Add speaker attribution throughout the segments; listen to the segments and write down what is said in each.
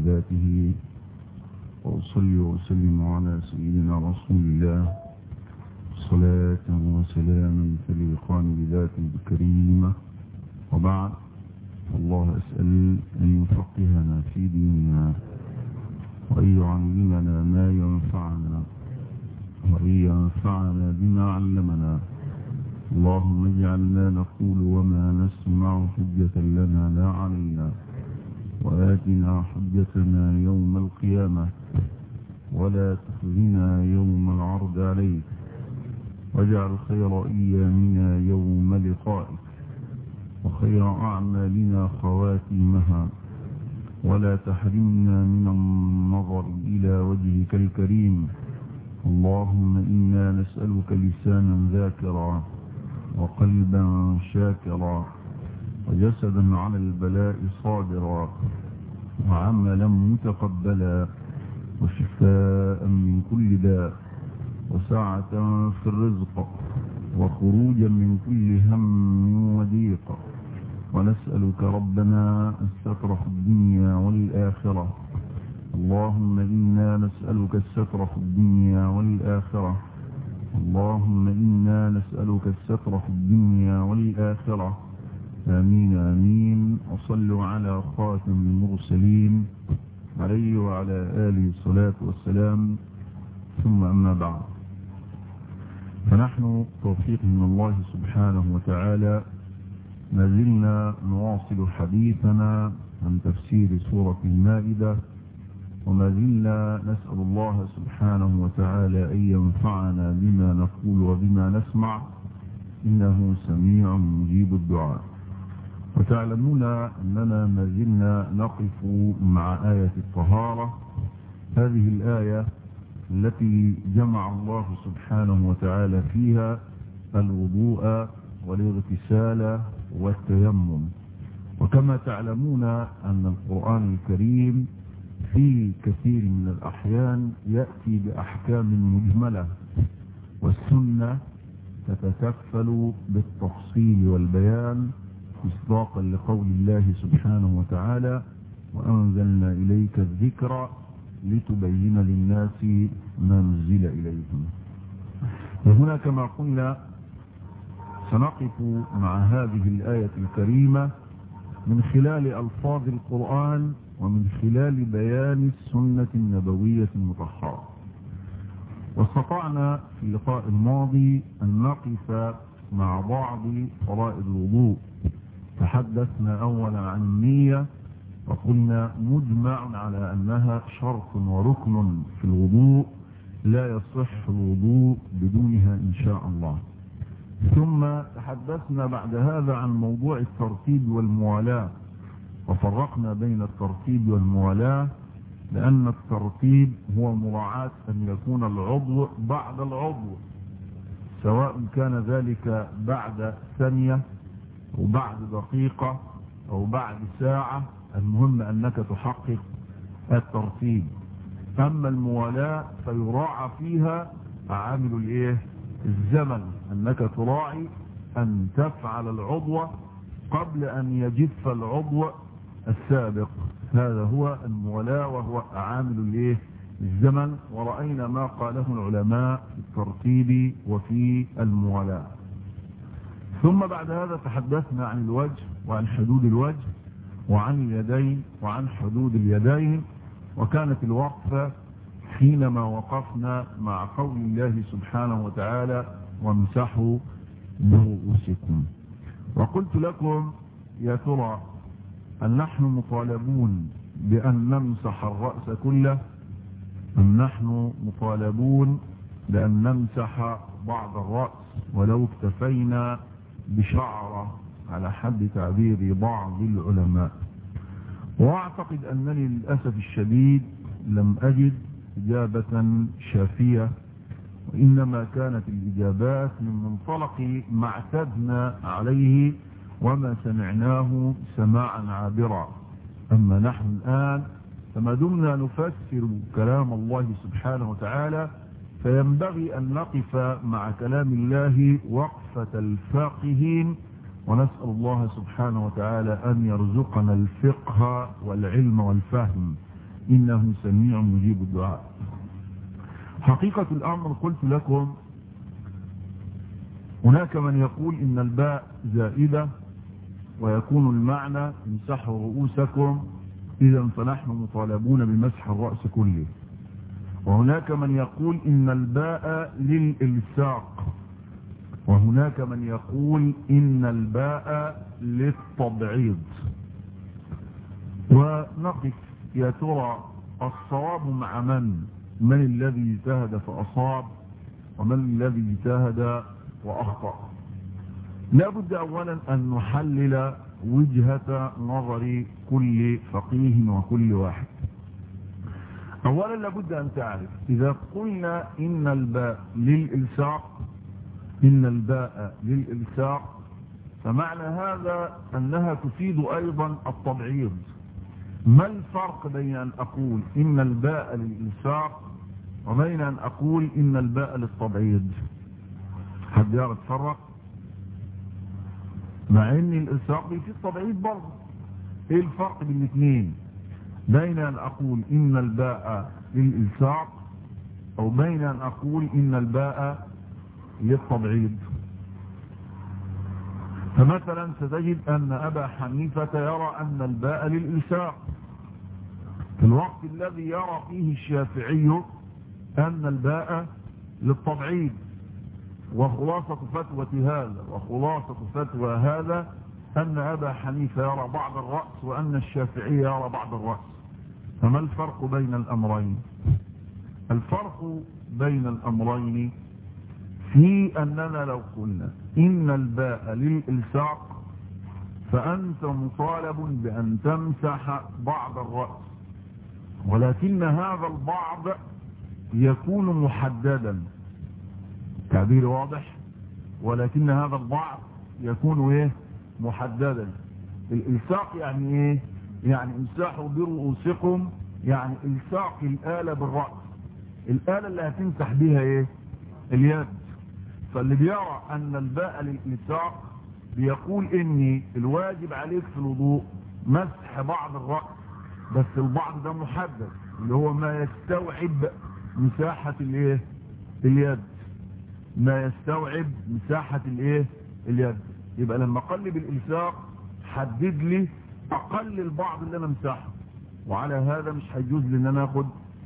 Speaker 1: ذاته وأصلي وأسلم على سيدنا رسول الله صلاة وسلاما تليقان بذاته الكريمة وبعد الله أسأل أن يفقهنا في ديننا وأن يعلمنا ما ينفعنا وأن ينفعنا بما علمنا اللهم اجعلنا نقول وما نسمع حجة لنا لا علينا وآتنا حجتنا يوم القيامة ولا تخزنا يوم العرض عليك واجعل خير أيامنا يوم لقائك وخير أعمالنا خواتيمها ولا تحرمنا من النظر إلى وجهك الكريم اللهم إنا نسألك لسانا ذاكرا وقلبا شاكرا وجسدا على البلاء صابرا وعملا متقبلا وشفاء من كل داء وسعة في الرزق وخروجا من كل هم وضيق ونسألك ربنا الستر في الدنيا والآخرة اللهم إنا نسألك الستر في الدنيا والآخرة اللهم إنا نسألك الستر في الدنيا والآخرة آمين آمين وصلوا على خاتم المرسلين عليه وعلى آله الصلاة والسلام ثم أما بعد فنحن توفيق من الله سبحانه وتعالى ما زلنا نواصل حديثنا عن تفسير سورة المائدة وما زلنا نسأل الله سبحانه وتعالى أن ينفعنا بما نقول وبما نسمع إنه سميع مجيب الدعاء وتعلمون أننا ما زلنا نقف مع آية الطهارة هذه الآية التي جمع الله سبحانه وتعالى فيها الوضوء والاغتسال والتيمم وكما تعلمون أن القرآن الكريم في كثير من الأحيان يأتي بأحكام مجملة والسنة تتكفل بالتفصيل والبيان مصداقا لقول الله سبحانه وتعالى وأنزلنا إليك الذكر لتبين للناس ما نزل إليكم وهنا كما قلنا سنقف مع هذه الآية الكريمة من خلال ألفاظ القرآن ومن خلال بيان السنة النبوية المطهرة واستطعنا في اللقاء الماضي أن نقف مع بعض فرائض الوضوء تحدثنا أولا عن النية وقلنا مجمع على أنها شرط وركن في الوضوء لا يصح الوضوء بدونها إن شاء الله ثم تحدثنا بعد هذا عن موضوع الترتيب والموالاة وفرقنا بين الترتيب والموالاة لأن الترتيب هو مراعاة أن يكون العضو بعد العضو سواء كان ذلك بعد ثانية أو بعد دقيقة أو بعد ساعة المهم أنك تحقق الترتيب أما الموالاة فيراعى فيها عامل الإيه الزمن أنك تراعي أن تفعل العضو قبل أن يجف العضو السابق هذا هو المولاة وهو عامل الايه الزمن ورأينا ما قاله العلماء في الترتيب وفي المولاة ثم بعد هذا تحدثنا عن الوجه وعن حدود الوجه وعن اليدين وعن حدود اليدين وكانت الوقفة حينما وقفنا مع قول الله سبحانه وتعالى وامسحوا برؤوسكم وقلت لكم يا ترى أن نحن مطالبون بأن نمسح الرأس كله أم نحن مطالبون بأن نمسح بعض الرأس ولو اكتفينا بشعرة على حد تعبير بعض العلماء وأعتقد أنني للأسف الشديد لم أجد إجابة شافية وإنما كانت الإجابات من منطلق ما اعتدنا عليه وما سمعناه سماعا عابرا أما نحن الآن فما دمنا نفسر كلام الله سبحانه وتعالى فينبغي أن نقف مع كلام الله وقفة الفاقهين ونسأل الله سبحانه وتعالى أن يرزقنا الفقه والعلم والفهم إنه سميع مجيب الدعاء حقيقة الأمر قلت لكم هناك من يقول إن الباء زائدة ويكون المعنى امسحوا رؤوسكم إذا فنحن مطالبون بمسح الرأس كله وهناك من يقول إن الباء للإلساق وهناك من يقول إن الباء للتبعيض ونقف يا ترى الصواب مع من من الذي اجتهد فأصاب ومن الذي اجتهد وأخطأ لا بد أولا أن نحلل وجهة نظر كل فقيه وكل واحد أولا لابد أن تعرف إذا قلنا إن الباء للإلساق إن الباء للإلساق فمعنى هذا أنها تفيد أيضا التبعيض ما الفرق بين أن أقول إن الباء للإلساق وبين أن أقول إن الباء للتبعيض حد يعرف فرق مع ان الالصاق في التبعيض برضه ايه الفرق بين الاثنين بين ان اقول ان الباء للالصاق او بين ان اقول ان الباء للتبعيض فمثلا ستجد ان ابا حنيفة يرى ان الباء للالصاق في الوقت الذي يرى فيه الشافعي ان الباء للتبعيض وخلاصة فتوى هذا وخلاصة فتوى هذا أن أبا حنيفة يرى بعض الرأس وأن الشافعي يرى بعض الرأس فما الفرق بين الأمرين الفرق بين الأمرين في أننا لو قلنا إن الباء للإلساق فأنت مطالب بأن تمسح بعض الرأس ولكن هذا البعض يكون محددا تعبير واضح ولكن هذا البعض يكون ايه محددا الالساق يعني ايه يعني امسحوا برؤوسكم يعني الساق الآلة بالرأس الآلة اللي هتمسح بيها ايه اليد فاللي بيرى ان الباء للإلساق بيقول ان الواجب عليك في الوضوء مسح بعض الرأس بس البعض ده محدد اللي هو ما يستوعب مساحة الايه اليد ما يستوعب مساحة الايه اليد يبقى لما اقلب الالساق حدد لي اقل البعض اللي انا مساحه وعلى هذا مش هيجوز لي ان انا اخد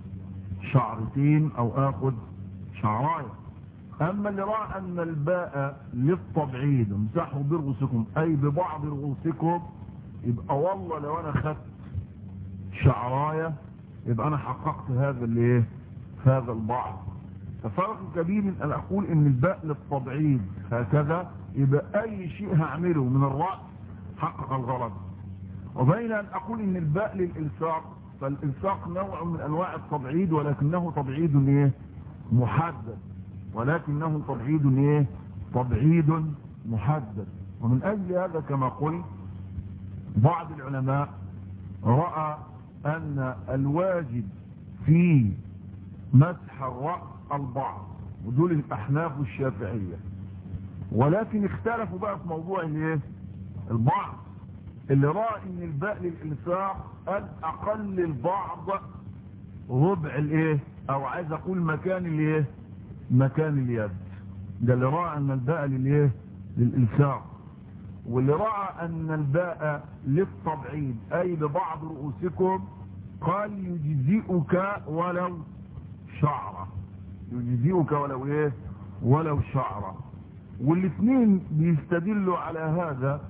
Speaker 1: شعرتين او اخد شعرايه اما اللي راى ان الباء للتبعيد امسحوا برؤوسكم اي ببعض رؤوسكم يبقى والله لو انا خدت شعرايه يبقى انا حققت هذا الايه هذا البعض ففرق كبير من ان اقول ان الباء للتبعيد هكذا يبقى اي شيء هعمله من الرأس حقق الغرض وبين ان اقول ان الباء للالصاق فالالصاق نوع من انواع التبعيد ولكنه تبعيد ايه محدد ولكنه تبعيد ايه تبعيد محدد ومن اجل هذا كما قلت بعض العلماء رأى ان الواجب في مسح الرأس البعض ودول الاحناف والشافعية ولكن اختلفوا بقى في موضوع الايه البعض اللي رأى ان الباء للإلساق قال اقل البعض ربع الايه او عايز اقول مكان الايه مكان اليد ده اللي رأى ان الباء للايه للإلساق واللي رأى ان الباء للتبعيد اي ببعض رؤوسكم قال يجزئك ولو شعرة يجزئك ولو ايه ولو شعرة والاثنين بيستدلوا على هذا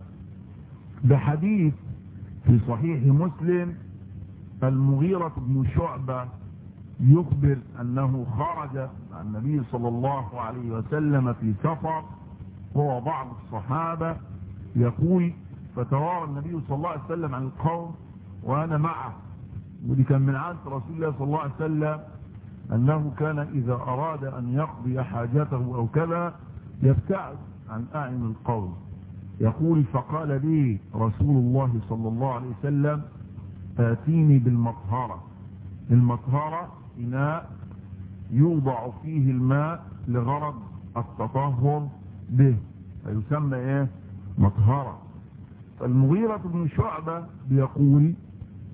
Speaker 1: بحديث في صحيح مسلم المغيرة بن شعبة يخبر أنه خرج مع النبي صلى الله عليه وسلم في سفر هو بعض الصحابة يقول فتوارى النبي صلى الله عليه وسلم عن القوم وأنا معه ودي كان من عادة رسول الله صلى الله عليه وسلم أنه كان إذا أراد أن يقضي حاجته أو كذا يبتعد عن أعين القوم يقول فقال لي رسول الله صلى الله عليه وسلم آتيني بالمطهرة المطهرة إناء يوضع فيه الماء لغرض التطهر به فيسمى ايه مطهرة فالمغيرة بن شعبة بيقول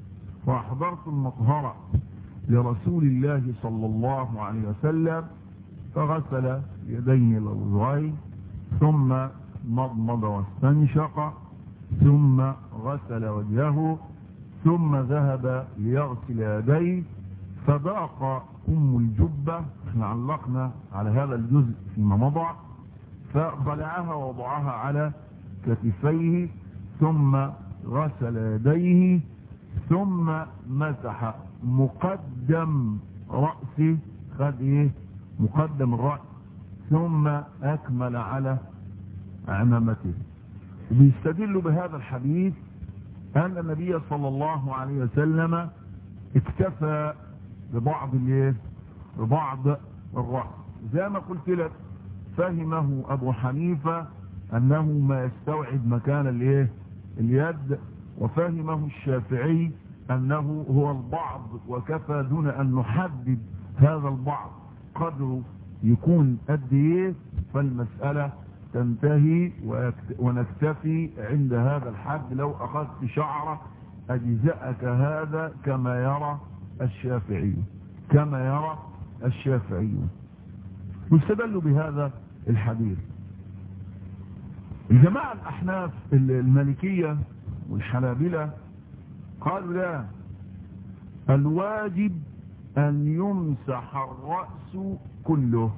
Speaker 1: وأحضرت المطهرة لرسول الله صلى الله عليه وسلم فغسل يديه الوضعين ثم مضمض واستنشق ثم غسل وجهه ثم ذهب ليغسل يديه فضاق أم الجبة احنا علقنا على هذا الجزء فيما مضى فخلعها ووضعها على كتفيه ثم غسل يديه ثم مسح مقدم رأسه خد ايه مقدم الرأس ثم أكمل على عمامته بيستدل بهذا الحديث أن النبي صلى الله عليه وسلم اكتفى ببعض الايه ببعض الرأس زي ما قلت لك فهمه أبو حنيفة أنه ما يستوعب مكان الايه اليد وفهمه الشافعي أنه هو البعض وكفى دون أن نحدد هذا البعض قدره يكون قد ايه فالمسألة تنتهي ونكتفي عند هذا الحد لو أخذت شعرة أجزأك هذا كما يرى الشافعي كما يرى الشافعي واستدلوا بهذا الحديث الجماعة الأحناف المالكية والحنابلة قالوا لا الواجب أن يمسح الرأس كله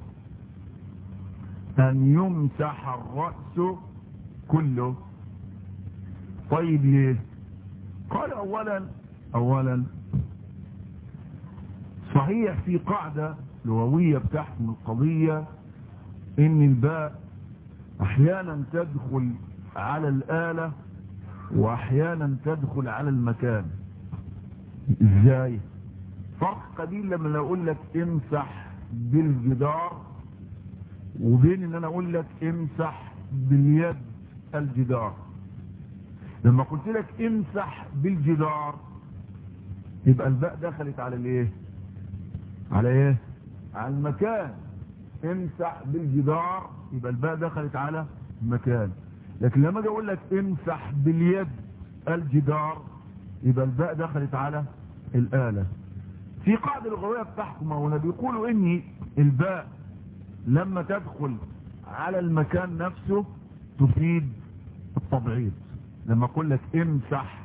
Speaker 1: أن يمسح الرأس كله طيب ليه قال أولا أولا صحيح في قاعدة لغوية بتحكم القضية ان الباء احيانا تدخل على الآلة واحيانا تدخل على المكان ازاي فرق قليل لما اقول لك امسح بالجدار وبين ان انا اقول لك امسح باليد الجدار لما قلت لك امسح بالجدار يبقى الباء دخلت على الايه على ايه على المكان امسح بالجدار يبقى الباء دخلت على المكان لكن لما اجي اقول لك امسح باليد الجدار يبقى الباء دخلت على الآلة في قاعدة لغوية بتحكم هنا بيقولوا ان الباء لما تدخل على المكان نفسه تفيد التبعيض لما اقول لك امسح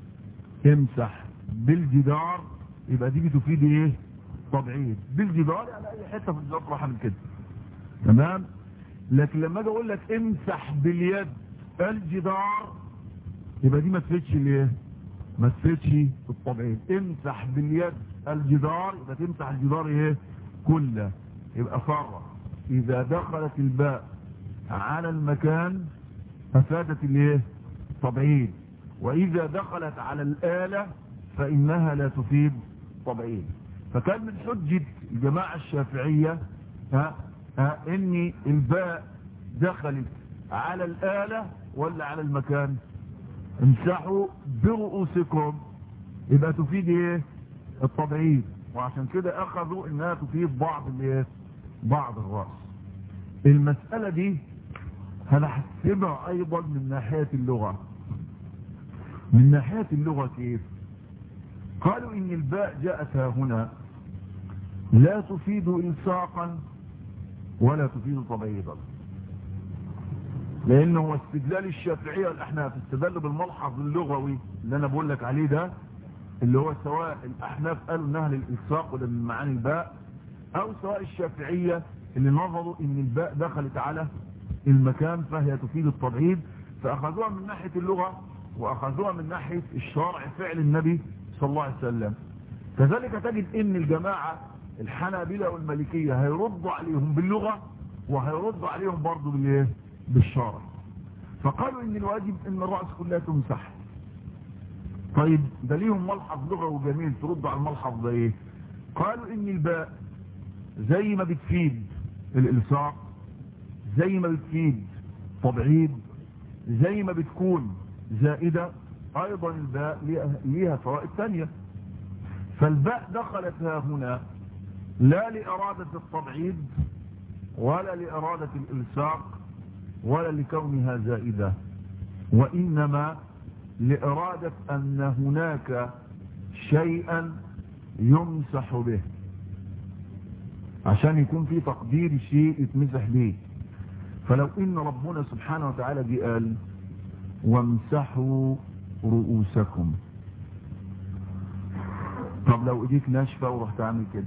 Speaker 1: امسح بالجدار يبقى دي بتفيد ايه تبعيض بالجدار يعني اي حته في الجدار راح من كده تمام لكن لما اجي اقول لك امسح باليد الجدار يبقى دي ما تفيدش الايه ما تفيدش التبعيض امسح باليد الجدار يبقى تمسح الجدار ايه كله يبقى فرق اذا دخلت الباء على المكان افادت الايه تبعيد واذا دخلت على الآلة فانها لا تفيد تبعيد فكان من حجة الجماعة الشافعية ها ها ان الباء دخلت على الآلة ولا على المكان امسحوا برؤوسكم يبقى تفيد ايه التبعيد وعشان كده اخذوا انها تفيد بعض الايه بعض الرأس المسألة دي هنحسبها ايضا من ناحية اللغة من ناحية اللغة كيف قالوا ان الباء جاءت هنا لا تفيد الصاقا ولا تفيد تبعيضا لانه هو استدلال الشافعية والاحناف استدلوا بالملحظ اللغوي اللي انا بقول لك عليه ده اللي هو سواء الاحناف قالوا انها للالصاق وده من معاني الباء او سواء الشافعية اللي نظروا ان الباء دخلت على المكان فهي تفيد التبعيد فاخذوها من ناحية اللغة واخذوها من ناحية الشرع فعل النبي صلى الله عليه وسلم كذلك تجد ان الجماعة الحنابلة والمالكية هيردوا عليهم باللغة وهيردوا عليهم برضو بالايه بالشرع فقالوا ان الواجب ان الرأس كلها تمسح طيب ده ليهم ملحظ لغوي جميل ترد على الملحظ ده ايه قالوا ان الباء زي ما بتفيد الالصاق زي ما بتفيد تبعيد زي ما بتكون زائدة ايضا الباء ليها فوائد ثانية فالباء دخلت ها هنا لا لإرادة التبعيد ولا لإرادة الإلصاق ولا لكونها زائدة وإنما لإرادة أن هناك شيئا يمسح به عشان يكون في تقدير شيء يتمسح به فلو ان ربنا سبحانه وتعالى جه قال وامسحوا رؤوسكم طب لو ايديك ناشفه ورحت عامل كده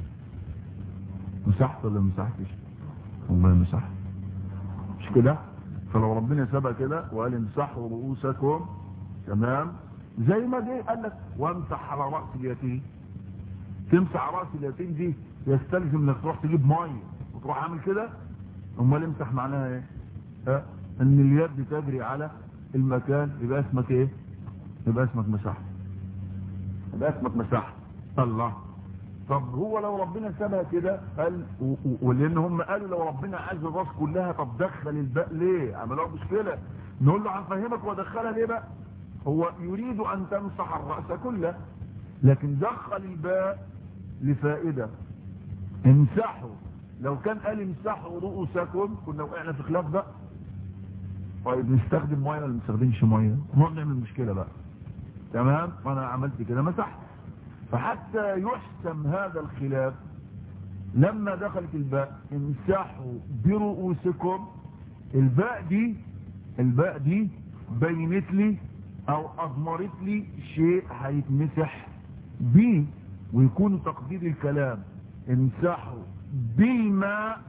Speaker 1: مسحت ولا مسحتش والله مسحت مش كده فلو ربنا سبق كده وقال امسحوا رؤوسكم تمام زي ما جه قال لك وامسح على راس اليتيم تمسح على راس اليتيم دي يستلزم انك تروح تجيب ميه وتروح عامل كده امال امسح معناها ايه ها ان اليد تجري على المكان يبقى اسمك ايه يبقى اسمك مسحت يبقى اسمك مسحت الله طب هو لو ربنا سابها كده قال ولان هم قالوا لو ربنا عايز الراس كلها طب دخل الباء ليه عملوها مشكله نقول له هنفهمك ودخلها ليه بقى هو يريد ان تمسح الراس كله لكن دخل الباء لفائده امسحوا لو كان قال امسحوا رؤوسكم كنا وقعنا في خلاف بقى طيب نستخدم ميه ولا ما نستخدمش ميه نقعد نعمل مشكله بقى تمام فانا عملت كده مسحت فحتى يحسم هذا الخلاف لما دخلت الباء امسحوا برؤوسكم الباء دي الباء دي بينت لي او اضمرت لي شيء هيتمسح بيه ويكون تقدير الكلام امسحوا بالماء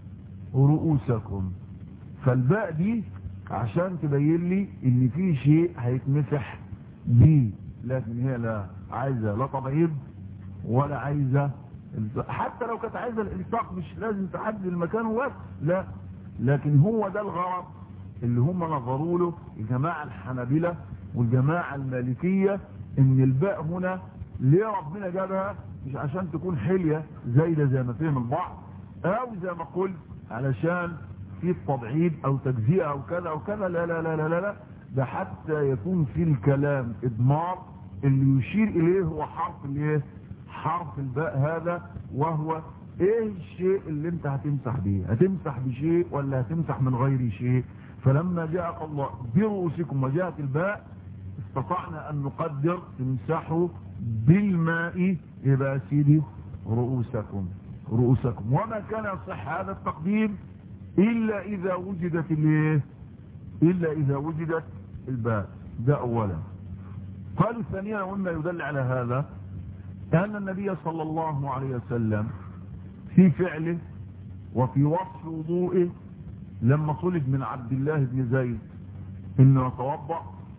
Speaker 1: رؤوسكم فالباء دي عشان تبين لي ان في شيء هيتمسح بيه لكن هي لا عايزة لا تبعيض ولا عايزة حتى لو كانت عايزة الالصاق مش لازم تحدد المكان وبس لا لكن هو ده الغرض اللي هم نظروا له الجماعة الحنابلة والجماعة المالكية ان الباء هنا ليه ربنا جابها مش عشان تكون حلية زايدة زي ما فهم البعض او زي ما قلت علشان في التبعيد او تجزئة او كذا او كذا لا لا لا لا لا, لا. ده حتى يكون في الكلام اضمار اللي يشير اليه هو حرف الايه حرف الباء هذا وهو ايه الشيء اللي انت هتمسح بيه هتمسح بشيء ولا هتمسح من غير شيء فلما جاء الله برؤوسكم وجاءت الباء استطعنا ان نقدر تمسحوا بالماء يبقى سيدي رؤوسكم رؤوسكم وما كان يصح هذا التقديم الا اذا وجدت الايه الا اذا وجدت الباء ده اولا قالوا ثانيا وما يدل على هذا أن النبي صلى الله عليه وسلم في فعله وفي وصف وضوئه لما طلب من عبد الله بن زيد انه يتوضا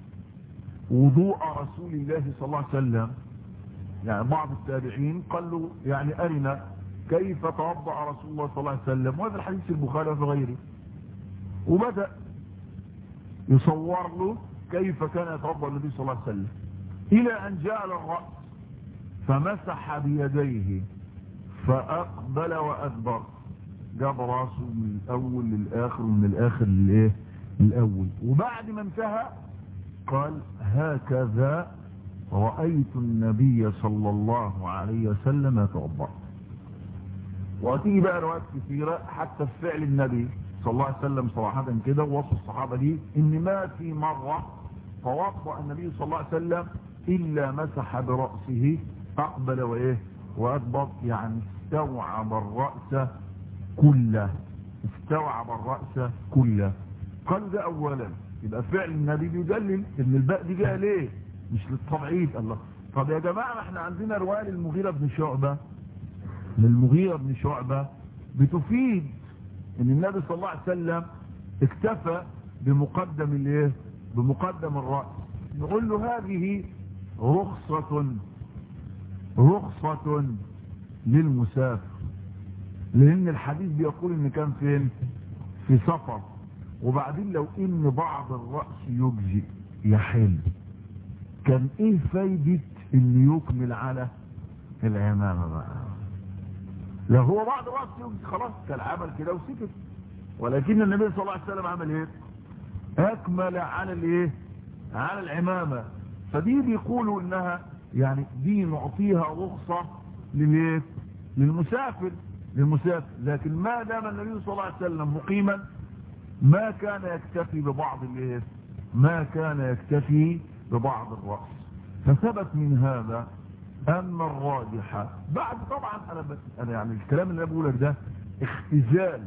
Speaker 1: وضوء رسول الله صلى الله عليه وسلم يعني بعض التابعين قال له يعني أرنا كيف توضأ رسول الله صلى الله عليه وسلم وهذا الحديث في البخاري وفي غيره وبدأ يصور له كيف كان يتوضأ النبي صلى الله عليه وسلم إلى أن جاء للرأس فمسح بيديه فأقبل وأدبر جاب راسه من الأول للآخر ومن الآخر للإيه الأول وبعد ما انتهى قال هكذا رأيت النبي صلى الله عليه وسلم يتوضأ وهتيجي بقى روايات كثيرة حتى في فعل النبي صلى الله عليه وسلم صراحة كده ووصف الصحابة دي ان ما في مرة توضأ النبي صلى الله عليه وسلم إلا مسح برأسه أقبل وإيه وأدبر يعني استوعب الرأس كله استوعب الرأس كله قال ده أولا يبقى فعل النبي بيدلل ان الباء دي جاء ليه مش للتبعيد الله طب يا جماعة ما احنا عندنا رواية للمغيرة بن شعبة للمغيرة بن شعبة بتفيد ان النبي صلى الله عليه وسلم اكتفى بمقدم الايه بمقدم الرأس نقول له هذه رخصة رخصة للمسافر لان الحديث بيقول ان كان فين في سفر وبعدين لو ان بعض الرأس يجزي يحل كان ايه فايدة انه يكمل على العمامة بقى لو هو بعض الرأس يجزي خلاص كان عمل كده وسكت ولكن النبي صلى الله عليه وسلم عمل ايه اكمل على الايه على العمامة فدي بيقولوا انها يعني دي نعطيها رخصة للايه للمسافر للمسافر لكن ما دام النبي صلى الله عليه وسلم مقيما ما كان يكتفي ببعض الايه ما كان يكتفي ببعض الرأس فثبت من هذا ان الراجح بعد طبعا انا ب... انا يعني الكلام اللي انا بقوله ده اختزال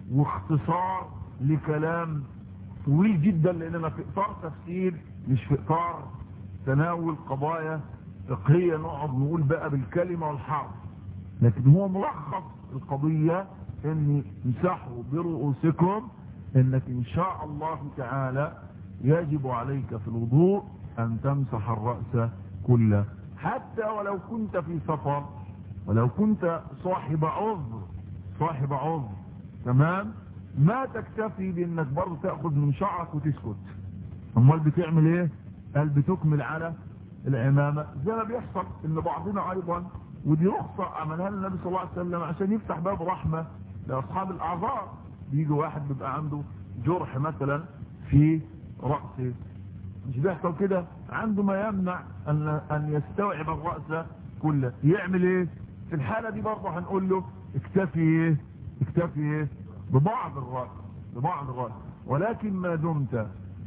Speaker 1: واختصار لكلام طويل جدا لاننا في اطار تفسير مش في اطار تناول قضايا فقهيه نقعد نقول بقى بالكلمه والحرف لكن هو ملخص القضيه ان امسحوا برؤوسكم انك ان شاء الله تعالى يجب عليك في الوضوء ان تمسح الرأس كله حتى ولو كنت في سفر ولو كنت صاحب عذر صاحب عذر تمام ما تكتفي بانك برضه تأخذ من شعرك وتسكت امال بتعمل ايه قال بتكمل على العمامة زي ما بيحصل ان بعضنا ايضا ودي رخصة عملها النبي صلى الله عليه وسلم عشان يفتح باب رحمة لاصحاب الاعذار بيجي واحد بيبقى عنده جرح مثلا في رأسه مش بيحصل كده عنده ما يمنع ان ان يستوعب الرأس كله يعمل ايه في الحالة دي برضه هنقول له اكتفي ايه اكتفي ايه ببعض الرأس ببعض الرأس ولكن ما دمت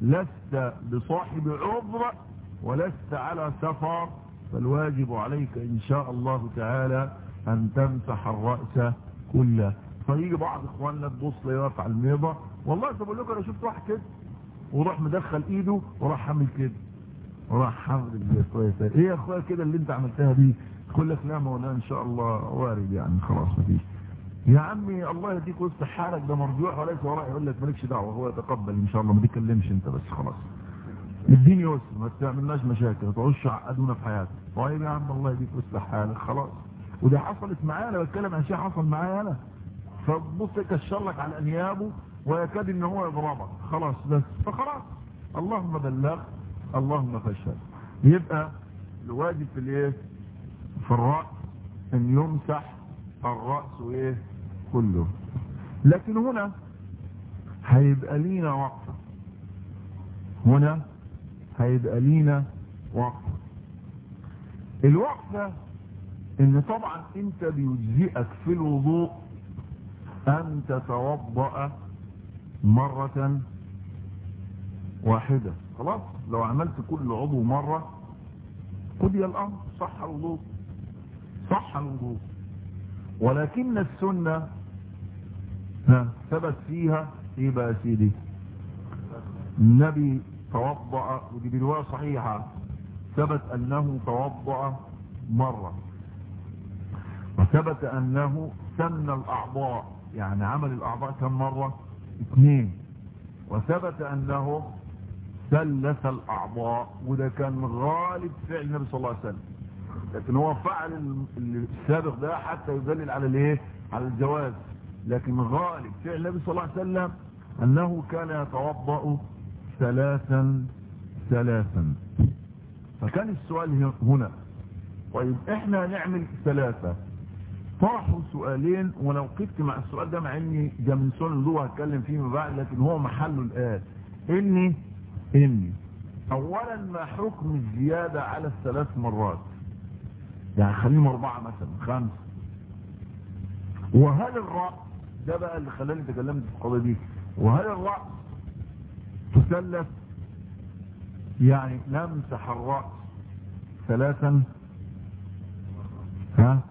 Speaker 1: لست بصاحب عذر ولست على سفر فالواجب عليك ان شاء الله تعالى ان تمسح الرأس كله فيجي بعض اخواننا تبص لي واقف على الميضة والله طب اقول لكم انا شفت واحد كده وراح مدخل ايده وراح عامل كده وراح عامل كويس ايه يا اخويا كده اللي انت عملتها دي يقول لك لا مولانا ان شاء الله وارد يعني خلاص مفيش يا عمي الله يديك وسط حالك ده مرجوع وليس وراء يقول لك مالكش دعوه هو يتقبل ان شاء الله ما تتكلمش انت بس خلاص الدين يسر ما تعملناش مشاكل ما تقعدش عقدونا في حياتك طيب يا عم الله يديك وسط حالك خلاص وده حصلت معايا انا بتكلم عن شيء حصل معايا انا فبص يكشر لك على انيابه ويكاد ان هو يضربك خلاص بس فخلاص اللهم بلغ اللهم فشل يبقى الواجب في الايه في الراس ان يمسح الراس ايه كله لكن هنا هيبقى لينا وقفه هنا هيبقى لينا وقفه الوقفه ان طبعا انت بيجزئك في الوضوء ان تتوضأ مرة واحدة خلاص لو عملت كل عضو مرة قضي الامر صح الوضوء صح الوضوء ولكن السنة ها ثبت فيها ايه بقى يا سيدي النبي توضأ ودي برواية صحيحة ثبت انه توضأ مرة وثبت انه سن الاعضاء يعني عمل الاعضاء كم مرة اثنين وثبت انه ثلث الاعضاء وده كان غالب فعل النبي صلى الله عليه وسلم لكن هو فعل السابق ده حتى يدلل على الايه على الجواز لكن غالب فعل النبي صلى الله عليه وسلم انه كان يتوضا ثلاثا ثلاثا فكان السؤال هنا طيب احنا نعمل ثلاثة طرحوا سؤالين ولو قفت مع السؤال ده مع اني ده من سؤال الوضوء هتكلم فيه بعد لكن هو محله الان اني اني اولا ما حكم الزيادة على الثلاث مرات يعني خليهم اربعة مثلا خمسة وهل الرأس ده بقى اللي خلاني تكلمت في القضية دي وهل الرأس تثلث يعني نمسح الرأس ثلاثا ها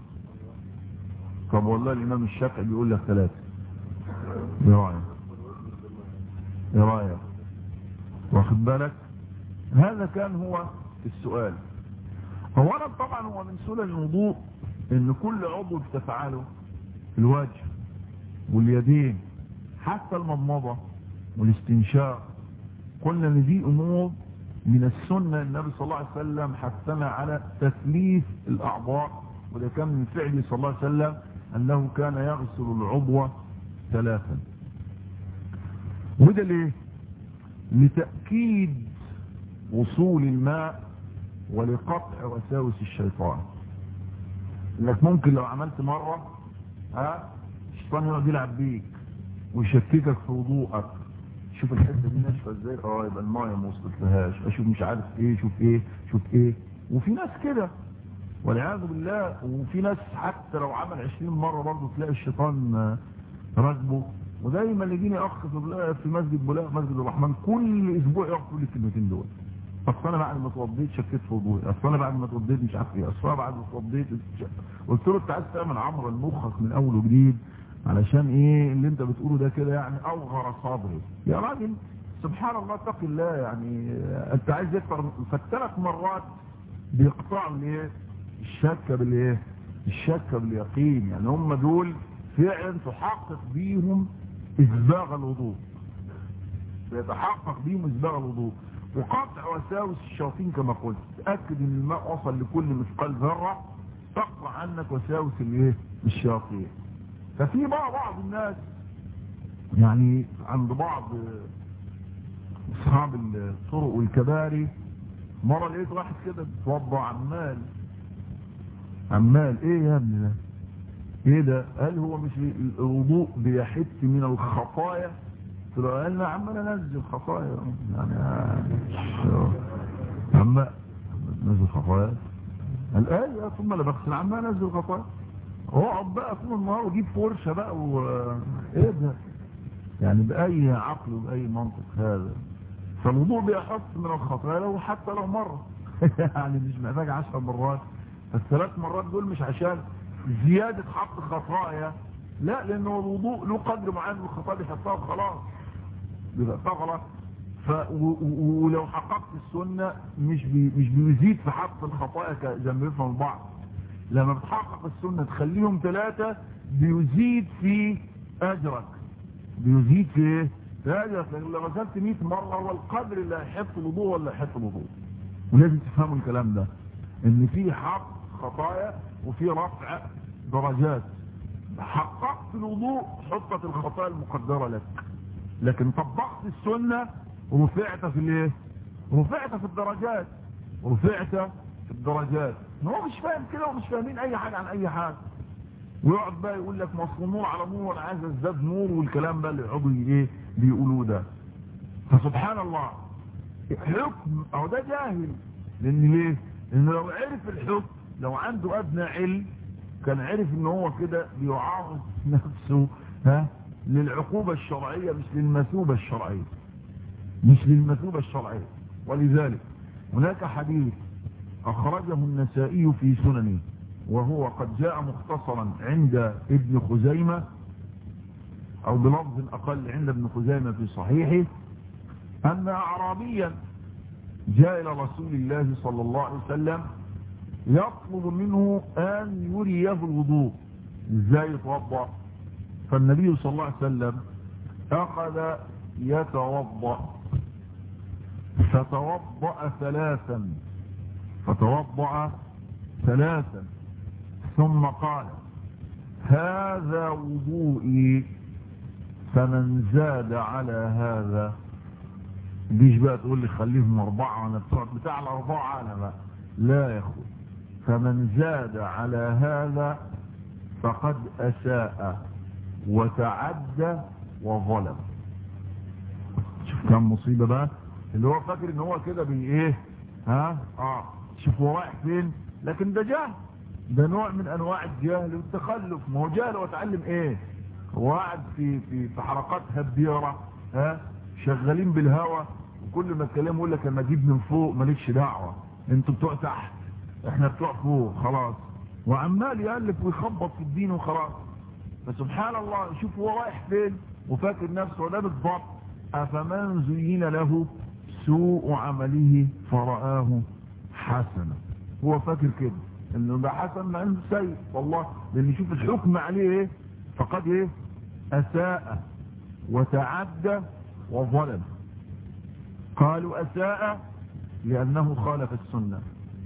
Speaker 1: طب والله الامام الشافعي بيقول لك ثلاثة ايه رايك ايه رايك واخد بالك هذا كان هو السؤال اولا طبعا هو من سنن الوضوء ان كل عضو بتفعله الوجه واليدين حتى المضمضة والاستنشاق قلنا ان دي امور من السنة النبي صلى الله عليه وسلم حثنا على تثليث الاعضاء وده كان من فعله صلى الله عليه وسلم انه كان يغسل العضو ثلاثا وده ليه لتأكيد وصول الماء ولقطع وساوس الشيطان انك ممكن لو عملت مرة ها الشيطان يقعد يلعب بيك ويشككك في وضوءك شوف الحته دي ناشفه ازاي اه يبقى المايه ما وصلتلهاش اشوف مش عارف ايه شوف ايه شوف ايه وفي ناس كده والعياذ بالله وفي ناس حتى لو عمل 20 مره برضه تلاقي الشيطان راكبه ودايما يجيني اخ في في مسجد بولاق مسجد الرحمن كل اسبوع يقف لي الكلمتين دول اصل انا بعد ما اتوضيت شكيت في وضوئي اصل انا بعد ما اتوضيت مش عارف ايه اصل انا بعد ما اتوضيت قلت له انت عايز تعمل عمرة لمخك من اول وجديد علشان ايه اللي انت بتقوله ده كده يعني اوغر صدري يا راجل سبحان الله اتق الله يعني انت عايز يكتر فالثلاث مرات بيقطعوا الايه الشك بالايه الشك باليقين يعني هم دول فعلا تحقق بيهم اسباغ الوضوء بيتحقق بيهم اسباغ الوضوء وقطع وساوس الشياطين كما قلت تأكد ان الماء وصل لكل مثقال ذرة تقطع عنك وساوس الايه الشياطين ففي بقى بعض الناس يعني عند بعض اصحاب الطرق والكباري مرة لقيت واحد كده بيتوضع عمال عمال ايه يا ابني ده ايه ده قال هو مش الوضوء بيحت من الخطايا قلت له قال له عمال انزل خطايا يعني عمال نزل خطايا قال ايه ثم انا بغسل عمال انزل خطايا اقعد بقى طول النهار وجيب فرشه بقى و ايه ده يعني باي عقل وباي منطق هذا فالوضوء بيحط من الخطايا لو حتى لو مره يعني مش محتاج عشر مرات الثلاث مرات دول مش عشان زيادة حط خطايا لا لانه الوضوء له قدر معين من الخطايا بيحطها وخلاص بيحطها خلاص ف ولو حققت السنة مش بي مش بيزيد في حق الخطايا زي ما بيفهم البعض لما بتحقق السنة تخليهم ثلاثة بيزيد في اجرك بيزيد في ايه في اجرك لان لو غسلت 100 مرة هو القدر اللي هيحط الوضوء ولا هيحط الوضوء ولازم تفهموا الكلام ده ان في حق خطايا وفي رفع درجات حققت الوضوء حطت الخطايا المقدرة لك لكن طبقت السنة رفعت في الايه رفعت في الدرجات رفعت في الدرجات هو مش فاهم كده ومش فاهمين اي حاجة عن اي حاجة ويقعد بقى يقول لك مصر نور على نور وانا عايز ازداد نور والكلام بقى اللي يقعدوا ايه بيقولوه ده فسبحان الله حكم اهو ده جاهل لان ليه لانه لو عرف الحكم لو عنده ادنى علم كان عرف ان هو كده بيعرض نفسه ها للعقوبة الشرعية مش للمثوبة الشرعية مش للمثوبة الشرعية ولذلك هناك حديث اخرجه النسائي في سننه وهو قد جاء مختصرا عند ابن خزيمة او بلفظ اقل عند ابن خزيمة في صحيحه ان اعرابيا جاء الى رسول الله صلى الله عليه وسلم يطلب منه ان يريه الوضوء ازاي يتوضا فالنبي صلى الله عليه وسلم اخذ يتوضا فتوضا ثلاثا فتوضا ثلاثا ثم قال هذا وضوئي فمن زاد على هذا جيش بقى تقول لي خليهم اربعة وانا بتوع بتاع الاربعة انا بقى لا يا اخوي فمن زاد على هذا فقد اساء وتعدى وظلم شوف كم مصيبة بقى اللي هو فاكر ان هو كده بي ايه ها اه شوف هو رايح فين لكن ده جهل ده نوع من انواع الجهل والتخلف ما هو جهل وتعلم ايه هو قاعد في في في حلقات هبيره ها شغالين بالهوا وكل ما اتكلم يقول لك انا اجيب من فوق مالكش دعوه انتوا بتوع تحت احنا بتوع فوق خلاص وعمال يالف ويخبط في الدين وخلاص فسبحان الله شوف هو رايح فين وفاكر نفسه ده بالضبط افمن زين له سوء عمله فرآه حسنا هو فاكر كده انه ده حسن مع انه سيء والله لان يشوف الحكم عليه ايه فقد ايه اساء وتعدى وظلم قالوا اساء لانه خالف السنة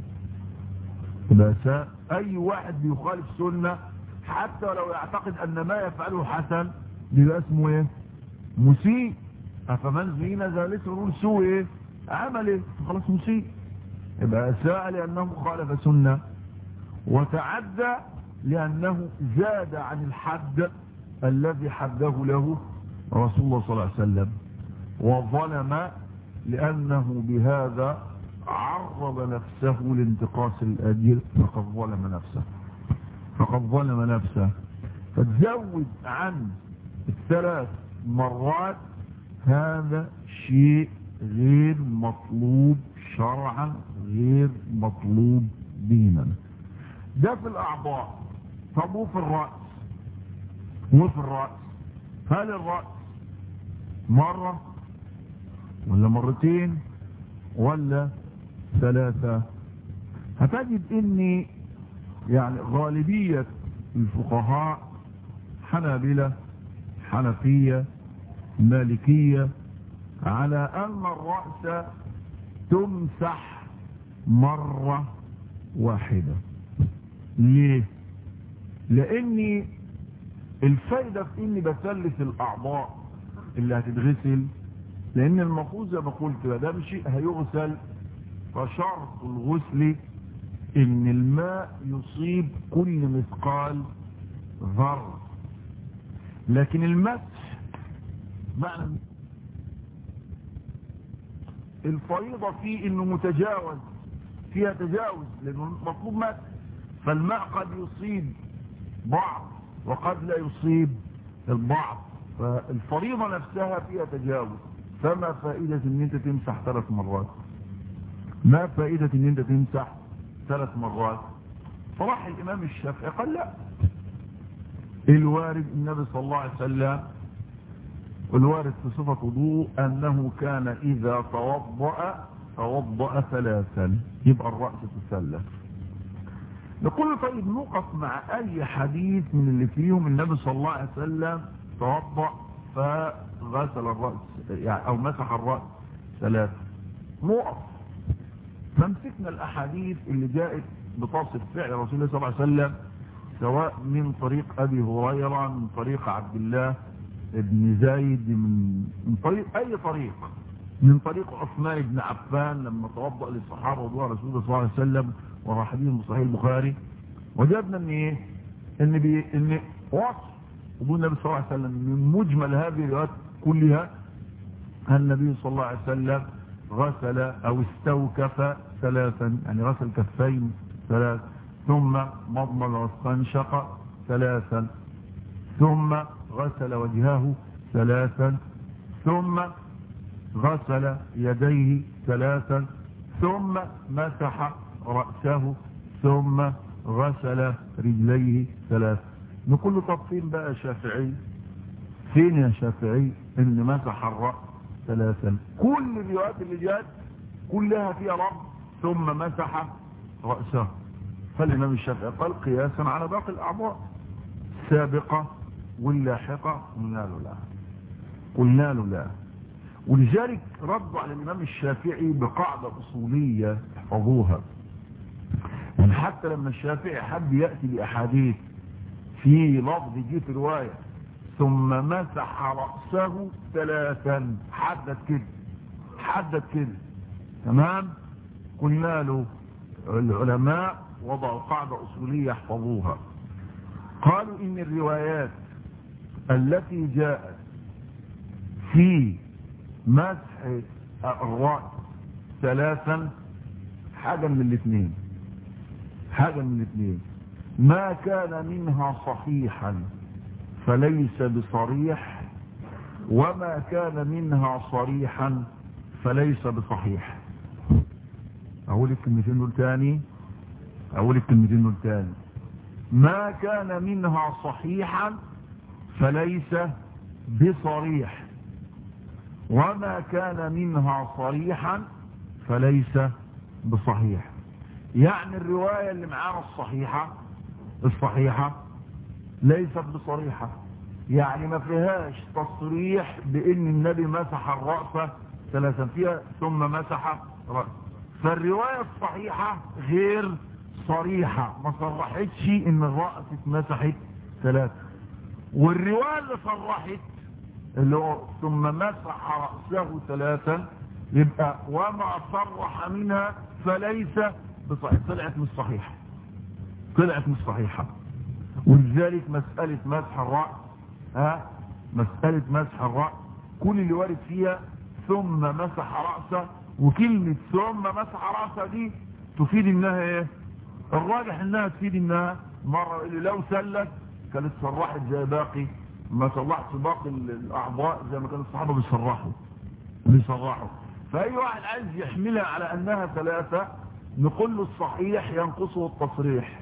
Speaker 1: اساء اي واحد بيخالف سنة حتى لو يعتقد ان ما يفعله حسن بيبقى اسمه ايه مسيء افمن زين ذلك نقول سوء ايه عمل ايه خلاص مسيء يبقى اساء لانه خالف سنة وتعدى لانه زاد عن الحد الذي حده له رسول الله صلى الله عليه وسلم وظلم لانه بهذا عرض نفسه لانتقاص الاجر فقد ظلم نفسه فقد ظلم نفسه فتزود عن الثلاث مرات هذا شيء غير مطلوب شرعا غير مطلوب دينا ده في الأعضاء طب وفي الرأس وفي الرأس هل الرأس مرة ولا مرتين ولا ثلاثة هتجد ان يعني غالبية الفقهاء حنابلة حنفية مالكية على ان الرأس تمسح مرة واحدة ليه لاني الفايدة في اني بثلث الاعضاء اللي هتتغسل لان المفروض زي ما قلت ده مش شيء هيغسل فشرط الغسل ان الماء يصيب كل مثقال ذر لكن المسح معنى الفريضة فيه انه متجاوز فيها تجاوز لانه مطلوب مسح فالماء قد يصيب بعض وقد لا يصيب البعض فالفريضة نفسها فيها تجاوز فما فائدة ان انت تمسح ثلاث مرات ما فائدة ان انت تمسح ثلاث مرات فراح الامام الشافعي قال لا الوارد النبي صلى الله عليه وسلم الوارد في صفة وضوء انه كان اذا توضأ توضأ ثلاثا يبقى الرأس تسلف نقول طيب نقف مع اي حديث من اللي فيهم النبي صلى الله عليه وسلم توضأ فغسل الرأس يعني او مسح الرأس ثلاثة نقف فمسكنا الاحاديث اللي جاءت بتصف فعل رسول الله صلى الله عليه وسلم سواء من طريق ابي هريرة من طريق عبد الله ابن زايد من, من طريق اي طريق من طريق عثمان بن عفان لما توضأ للصحابة رضوان رسول الله صلى الله عليه وسلم وراحدين بصحيح البخاري وجدنا ان ايه ان بي ان وصف وضوء النبي صلى الله عليه وسلم من مجمل هذه الروايات كلها النبي صلى الله عليه وسلم غسل او استوكف ثلاثا يعني غسل كفين ثلاث ثم مضمض واستنشق ثلاثا ثم غسل وجهه ثلاثا ثم غسل يديه ثلاثا ثم مسح رأسه ثم غسل رجليه ثلاثا نقول له طب فين بقى شافعي فين يا شافعي ان مسح الرأس ثلاثا كل الروايات اللي جات كلها فيها رب ثم مسح رأسه فالإمام الشافعي قال قياسا على باقي الأعضاء السابقة واللاحقة قلنا له لا قلنا له لا ولذلك ردوا على الإمام الشافعي بقاعدة أصولية احفظوها يعني حتى لما الشافعي حب يأتي بأحاديث في لفظ جه في رواية ثم مسح رأسه ثلاثا حدد كده حدد كده تمام قلنا له العلماء وضعوا قاعدة أصولية يحفظوها قالوا إن الروايات التي جاءت في مسح الرأس ثلاثا حاجة من الاثنين حاجة من الاثنين ما كان منها صحيحا فليس بصريح وما كان منها صريحا فليس بصحيح اقول الكلمتين دول تاني اقول الكلمتين دول تاني ما كان منها صحيحا فليس بصريح وما كان منها صريحا فليس بصحيح يعني الرواية اللي معانا الصحيحة الصحيحة ليست بصريحة يعني ما فيهاش تصريح بان النبي مسح الرأس ثلاثا فيها ثم مسح رأس فالرواية الصحيحة غير صريحة ما صرحتش ان الرأس اتمسحت ثلاثة والرواية اللي صرحت اللي هو ثم مسح رأسه ثلاثا يبقى وما صرح منها فليس بصحيح طلعت مش صحيحة طلعت مش صحيحة ولذلك مسألة مسح الرأس ها مسألة مسح الرأس كل اللي وارد فيها ثم مسح رأسه وكلمة ثم مسح رأسه دي تفيد انها ايه الراجح انها تفيد انها مرة اللي لو سلت كانت صرحت زي باقي ما صلحت باقي الاعضاء زي ما كانوا الصحابة بيصرحوا بيصرحوا فأي واحد عايز يحملها على أنها ثلاثة نقول له الصحيح ينقصه التصريح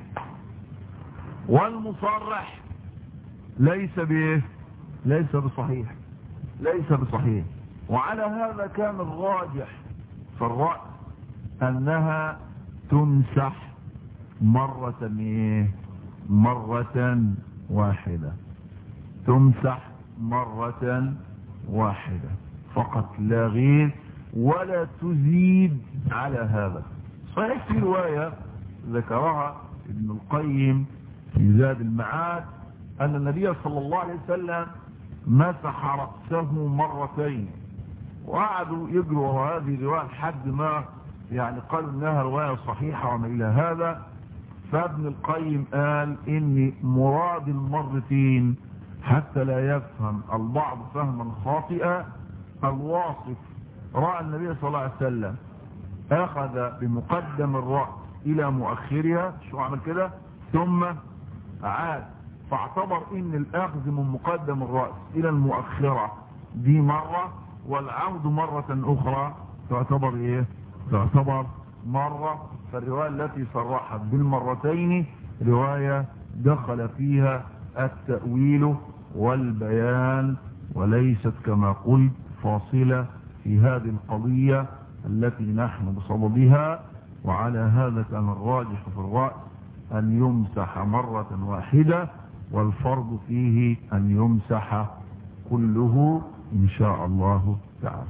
Speaker 1: والمصرح ليس بايه ليس بصحيح ليس بصحيح وعلى هذا كان الراجح في الرأي أنها تمسح مرة ايه مرة واحدة تمسح مرة واحدة فقط لا غير ولا تزيد على هذا صحيح في رواية ذكرها ابن القيم في زاد المعاد أن النبي صلى الله عليه وسلم مسح رأسه مرتين وقعدوا يجروا هذه الرواية لحد ما يعني قالوا انها رواية صحيحة وما الى هذا فابن القيم قال ان مراد المرتين حتى لا يفهم البعض فهما خاطئا الواصف رأى النبي صلى الله عليه وسلم اخذ بمقدم الرأس الى مؤخرها شو عمل كده ثم عاد فاعتبر ان الاخذ من مقدم الرأس الى المؤخرة دي مرة والعود مرة اخرى تعتبر ايه تعتبر مرة فالرواية التي صرحت بالمرتين رواية دخل فيها التأويل والبيان وليست كما قلت فاصلة في هذه القضية التي نحن بصددها وعلى هذا كان الراجح في الرأي أن يمسح مرة واحدة والفرض فيه أن يمسح كله إن شاء الله تعالى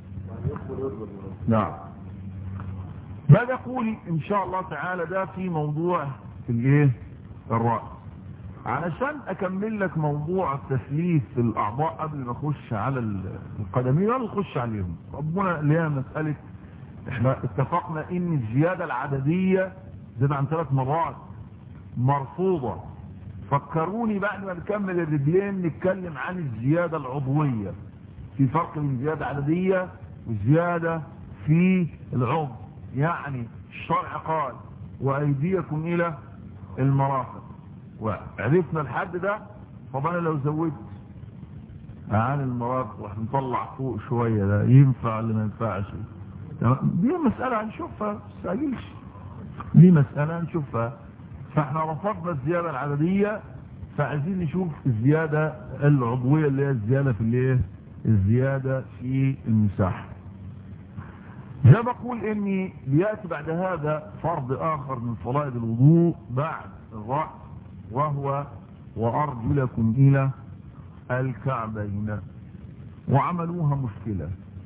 Speaker 1: نعم ما نقول إن شاء الله تعالى ده في موضوع في الايه الرأس علشان أكمل لك موضوع تثليث الأعضاء قبل ما أخش على القدمين ولا أخش عليهم ربنا اللي هي مسألة احنا اتفقنا ان الزيادة العددية زاد عن ثلاث مرات مرفوضة فكروني بعد ما نكمل الرجلين نتكلم عن الزيادة العضوية في فرق بين زيادة عددية وزيادة في العضو يعني الشرع قال وأيديكم إلى المرافق وعرفنا الحد ده طب أنا لو زودت عن المرافق راح نطلع فوق شوية ده ينفع ولا ما ينفعش دي مسألة هنشوفها مستعجلش دي مسألة هنشوفها فاحنا رفضنا الزيادة العددية فعايزين نشوف الزيادة العضوية اللي هي الزيادة في الايه الزيادة في المساحة زي ما بقول اني بيأتي بعد هذا فرض اخر من فرائض الوضوء بعد الرأس وهو وارجلكم الى الكعبين وعملوها مشكلة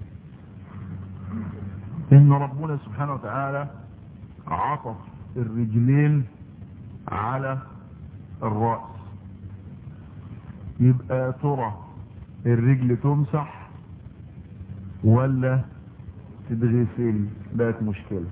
Speaker 1: ان ربنا سبحانه وتعالى عطف الرجلين على الرأس يبقى ترى الرجل تمسح ولا تتغسل بقت مشكلة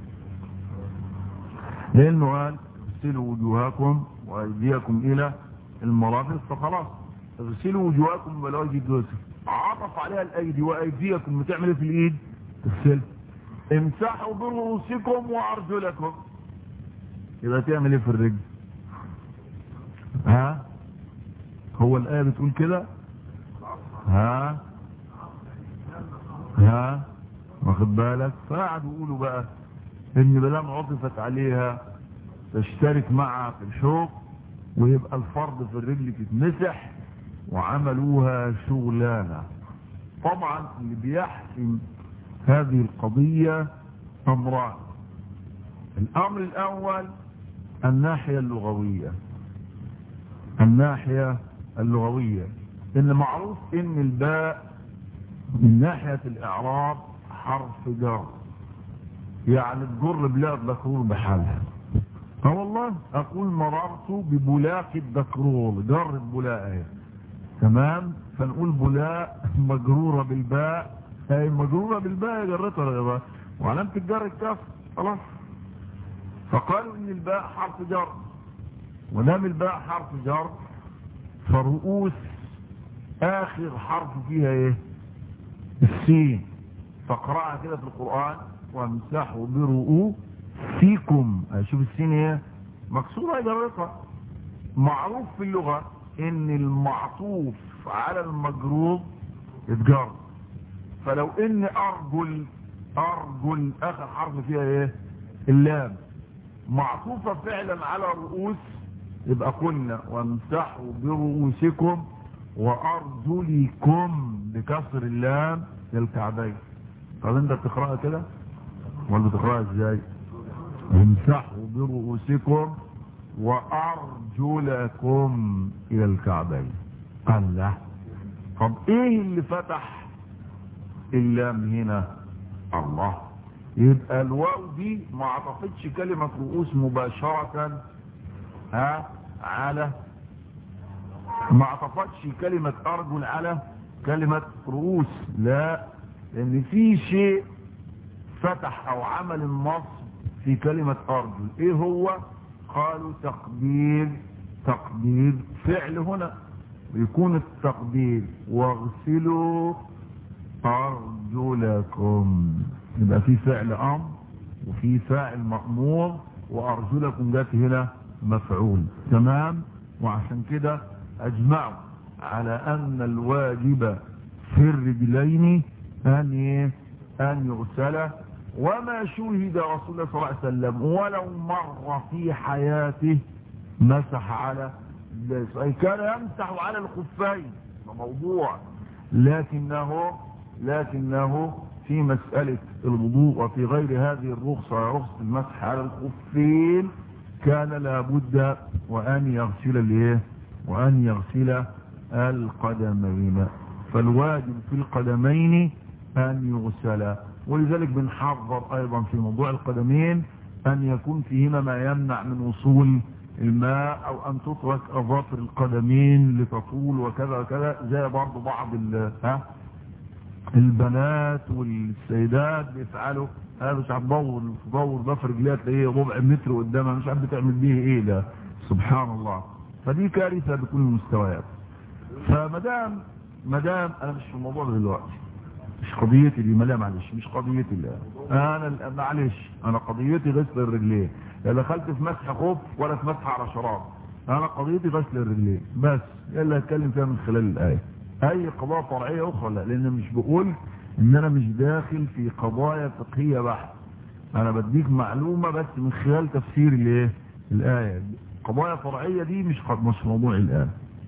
Speaker 1: لانه قال اغسلوا وجوهكم وايديكم الى المرافق فخلاص اغسلوا وجوهكم ولا وجه الجسر عطف عليها الايدي وايديكم بتعمل ايه في الايد تغسل امسحوا برؤوسكم وارجلكم يبقى تعمل ايه في الرجل ها هو الآية بتقول كده ها ها واخد بالك فقعدوا يقولوا بقى ان بلام عطفت عليها تشترك معها في الشوق ويبقى الفرض في الرجل تتمسح وعملوها شغلانة طبعا اللي بيحسم هذه القضية امران الامر الاول الناحية اللغوية الناحية اللغوية ان معروف ان الباء من ناحية الاعراب حرف جر يعني تجر بلاد دكرور بحالها اه والله اقول مررت ببلاق الدكرور جر البلاء تمام فنقول بلاء مجرورة بالباء هي مجرورة بالباء جرتها يا وعلامة الجر الكاف خلاص فقالوا ان الباء حرف جر ودام الباء حرف جر فرؤوس اخر حرف فيها ايه السين فقرأها كده في القرآن وامسحوا برؤوسكم شوف السين ايه مكسورة جرقة معروف في اللغة ان المعطوف على المجروب يتجر فلو ان ارجل ارجل اخر حرف فيها ايه اللام معطوفة فعلا على الرؤوس يبقى قلنا وامسحوا برؤوسكم وارجلكم بكسر اللام للكعبين طب انت بتقراها كده ولا بتقراها ازاي امسحوا برؤوسكم وارجلكم الى الكعبين قال لا طب ايه اللي فتح اللام هنا الله يبقى الواو دي ما عطفتش كلمة رؤوس مباشرة ها على ما عطفتش كلمة ارجل على كلمة رؤوس لا لان في شيء فتح او عمل النص في كلمة ارجل ايه هو قالوا تقدير تقدير فعل هنا يكون التقدير واغسلوا ارجلكم يبقى في فعل امر وفي فاعل مأمور وارجلكم جت هنا مفعول تمام وعشان كده اجمعوا على ان الواجب في الرجلين ان ايه ان يغسل وما شهد رسول الله صلى الله عليه وسلم ولو مر في حياته مسح على أي كان يمسح على الخفين موضوع لكنه لكنه في مسألة الوضوء وفي غير هذه الرخصة رخصة المسح على الخفين كان لابد وأن يغسل الايه وأن يغسل القدمين فالواجب في القدمين أن يغسل ولذلك بنحذر أيضا في موضوع القدمين أن يكون فيهما ما يمنع من وصول الماء أو أن تترك أظافر القدمين لتطول وكذا وكذا زي برضو بعض ها البنات والسيدات بيفعلوا هذا مش هتدور تدور ضفر رجليها تلاقيه ربع متر قدامها مش عارف بتعمل بيه ايه ده سبحان الله فدي كارثه بكل المستويات فمدام مدام انا مش في الموضوع ده دلوقتي مش قضيتي دي لا معلش مش قضيتي لا انا معلش انا قضيتي غسل الرجلين لا دخلت في مسح خف ولا في مسح على شراب انا قضيتي غسل الرجلين بس يلا هتكلم فيها من خلال الايه اي قضايا فرعيه اخرى لا لان مش بقول ان انا مش داخل في قضايا فقهيه بحت انا بديك معلومه بس من خلال تفسير الايه الايه قضايا فرعيه دي مش مش موضوع الان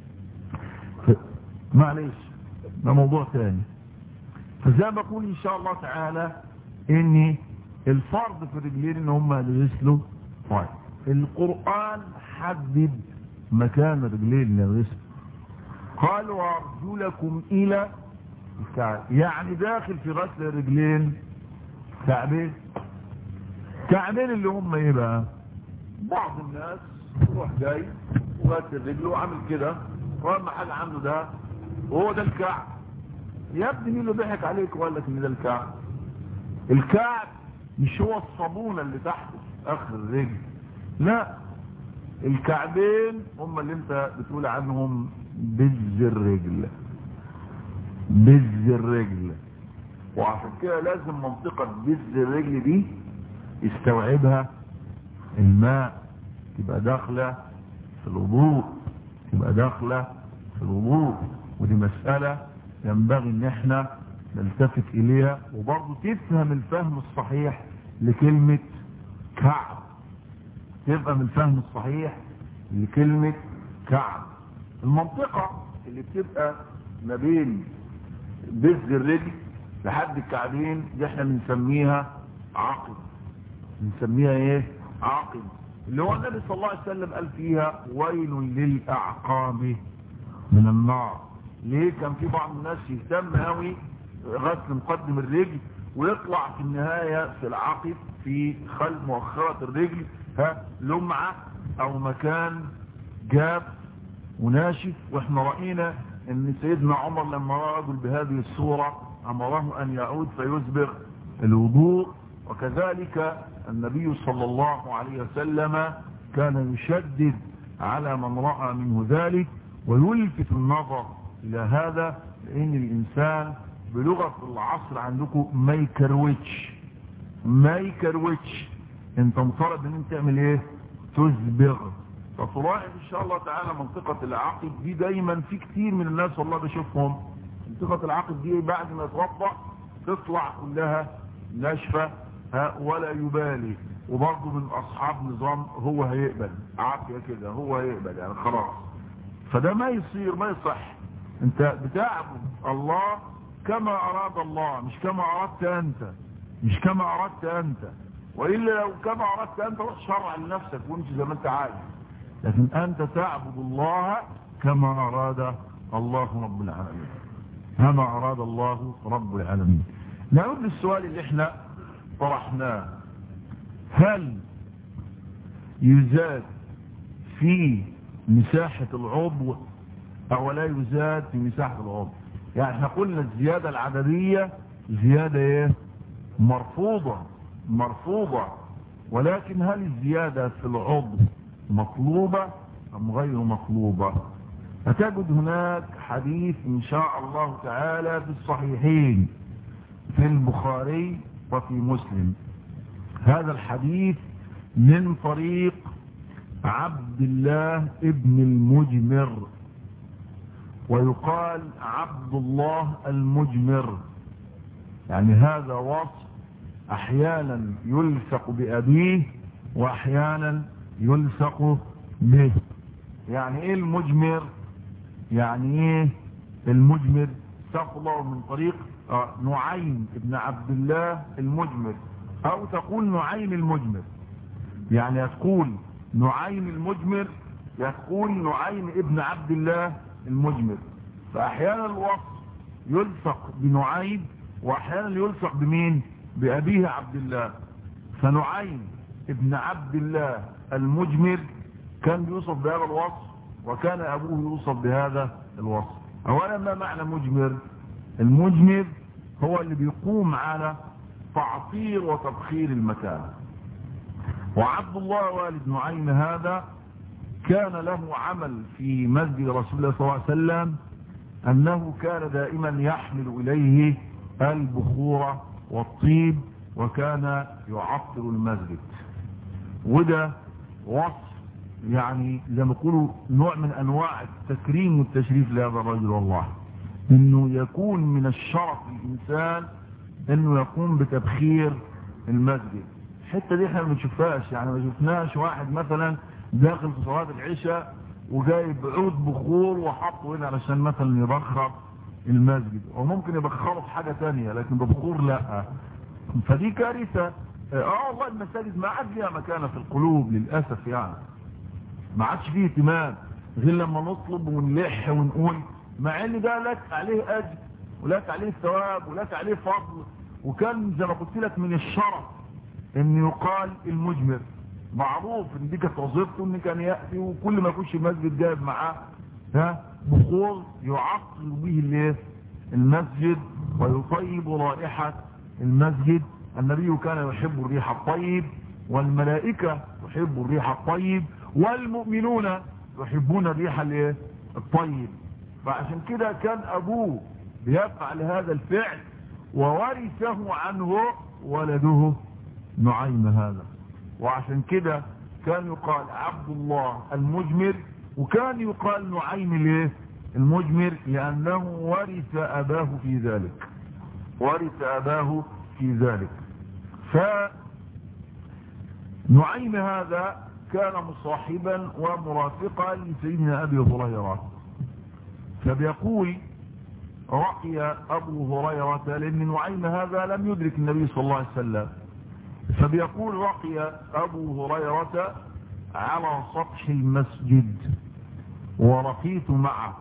Speaker 1: معلش ده موضوع ثاني فزي ما بقول ان شاء الله تعالى ان الفرض في الرجلين ان هم يغسلوا طيب القرآن حدد مكان الرجلين للغسل قال وارجلكم الى الكعب يعني داخل في غسل الرجلين كعبين كعبين اللي هم ايه بقى بعض الناس يروح جاي وغسل رجله وعامل كده واهم حاجه عنده ده وهو ده الكعب يا ابني مين اللي ضحك عليك وقال لك ان ده الكعب الكعب مش هو الصابونه اللي تحت اخر الرجل لا الكعبين هم اللي انت بتقول عنهم بز الرجل بز الرجل وعشان كده لازم منطقة بز الرجل دي يستوعبها الماء تبقى داخلة في الوضوء تبقى داخلة في الوضوء ودي مسألة ينبغي ان احنا نلتفت اليها وبرضه تفهم الفهم الصحيح لكلمة كعب تفهم الفهم الصحيح لكلمة كعب المنطقة اللي بتبقى ما بين بز الرجل لحد الكعبين دي احنا بنسميها عقب بنسميها ايه عقب اللي هو النبي صلى الله عليه وسلم قال فيها ويل للأعقاب من النار ليه كان في بعض الناس يهتم قوي غسل مقدم الرجل ويطلع في النهاية في العقب في خلف مؤخرة الرجل ها لمعة او مكان جاف وناشف واحنا رأينا ان سيدنا عمر لما رأى رجل بهذه الصورة امره ان يعود فيسبغ الوضوء وكذلك النبي صلى الله عليه وسلم كان يشدد على من رأى منه ذلك ويلفت النظر الى هذا لان الانسان بلغة العصر عندكم ما يكروتش ما يكروتش انت مطالب ان انت تعمل ايه تسبغ فتلاحظ ان شاء الله تعالى منطقة العقد دي دايما في كتير من الناس والله بشوفهم منطقة العقد دي بعد ما يتوضا تطلع كلها ناشفة ولا يبالي وبرضه من اصحاب نظام هو هيقبل عافية كده هو هيقبل يعني خلاص فده ما يصير ما يصح انت بتعبد الله كما اراد الله مش كما اردت انت مش كما اردت انت وإلا لو كما أردت أنت روح شرع لنفسك وامشي زي ما أنت عايز لكن أنت تعبد الله كما أراد الله رب العالمين كما أراد الله رب العالمين نعود للسؤال اللي احنا طرحناه هل يزاد في مساحة العضو أو لا يزاد في مساحة العضو يعني احنا قلنا الزيادة العددية زيادة ايه مرفوضة مرفوضة ولكن هل الزيادة في العضو مطلوبة أم غير مطلوبة فتجد هناك حديث إن شاء الله تعالى في الصحيحين في البخاري وفي مسلم هذا الحديث من طريق عبد الله ابن المجمر ويقال عبد الله المجمر يعني هذا وصف احيانا يلصق بابيه واحيانا يلصق به يعني ايه المجمر يعني ايه المجمر تقضى من طريق آه نعيم ابن عبد الله المجمر او تقول نعيم المجمر يعني تقول نعيم المجمر يقول نعيم ابن عبد الله المجمر فاحيانا الوصف يلصق بنعيم واحيانا يلصق بمين بأبيه عبد الله فنعيم ابن عبد الله المجمر كان يوصف بهذا الوصف وكان أبوه يوصف بهذا الوصف أولا ما معنى مجمر المجمر هو اللي بيقوم على تعطير وتبخير المكان وعبد الله والد نعيم هذا كان له عمل في مسجد رسول الله صلى الله عليه وسلم أنه كان دائما يحمل إليه البخور والطيب وكان يعطر المسجد وده وصف يعني زي ما يقولوا نوع من انواع التكريم والتشريف لهذا الرجل والله انه يكون من الشرف الانسان انه يقوم بتبخير المسجد الحته دي احنا ما بنشوفهاش يعني ما شفناش واحد مثلا داخل في صلاه العشاء وجايب عود بخور وحطه هنا علشان مثلا يبخر المسجد وممكن يبخروا في حاجة تانية لكن ببخور لا فدي كارثة اه والله المساجد ما عاد ليها مكانة في القلوب للأسف يعني ما عادش فيه اهتمام غير لما نطلب ونلح ونقول مع ان ده لك عليه اجر ولك عليه ثواب ولك عليه فضل وكان زي ما قلت لك من الشرف ان يقال المجمر معروف ان دي كانت وظيفته ان كان ياتي وكل ما يخش المسجد جايب معاه ها بخور يعطر به الايه المسجد ويطيب رائحة المسجد النبي كان يحب الريح الطيب والملائكة تحب الريح الطيب والمؤمنون يحبون الريح الايه الطيب فعشان كده كان ابوه بيفعل هذا الفعل وورثه عنه ولده نعيم هذا وعشان كده كان يقال عبد الله المجمر وكان يقال نعيم الايه المجمر لانه ورث اباه في ذلك ورث اباه في ذلك فنعيم هذا كان مصاحبا ومرافقا لسيدنا ابي هريره فبيقول رقي ابو هريره لان نعيم هذا لم يدرك النبي صلى الله عليه وسلم فبيقول رقي ابو هريره على سطح المسجد ورقيت معه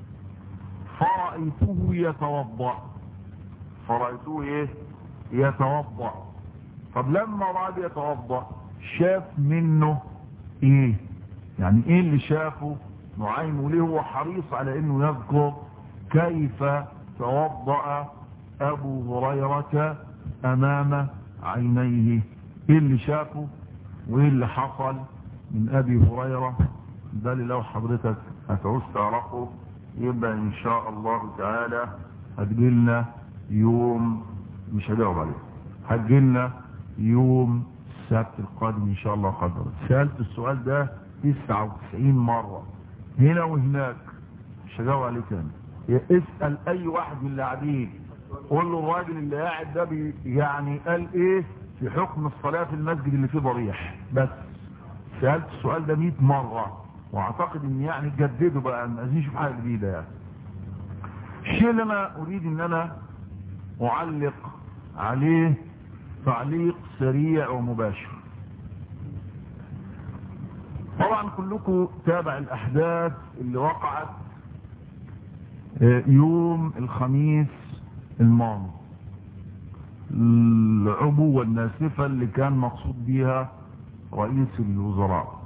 Speaker 1: فرأيته يتوضأ فرأيته ايه يتوضأ طب لما رأى يتوضأ شاف منه ايه يعني ايه اللي شافه نعيم وليه هو حريص على انه يذكر كيف توضأ ابو هريرة امام عينيه ايه اللي شافه وايه اللي حصل من ابي هريرة ده اللي لو حضرتك هتعوز تعرفه يبقى ان شاء الله تعالى هتجيلنا يوم مش هجاوب عليه هتجيلنا يوم السبت القادم ان شاء الله قدر سألت السؤال ده 99 مرة هنا وهناك مش هجاوب عليه تاني اسأل اي واحد من اللي قاعدين قول له الراجل اللي قاعد ده بي يعني قال ايه في حكم الصلاة في المسجد اللي فيه ضريح بس سألت السؤال ده 100 مرة واعتقد ان يعني جدده بقى ما عايزين نشوف حاجة جديدة يعني الشيء اللي انا اريد ان انا اعلق عليه تعليق سريع ومباشر طبعا كلكم تابع الاحداث اللي وقعت يوم الخميس الماضي العبوة الناسفة اللي كان مقصود بيها رئيس الوزراء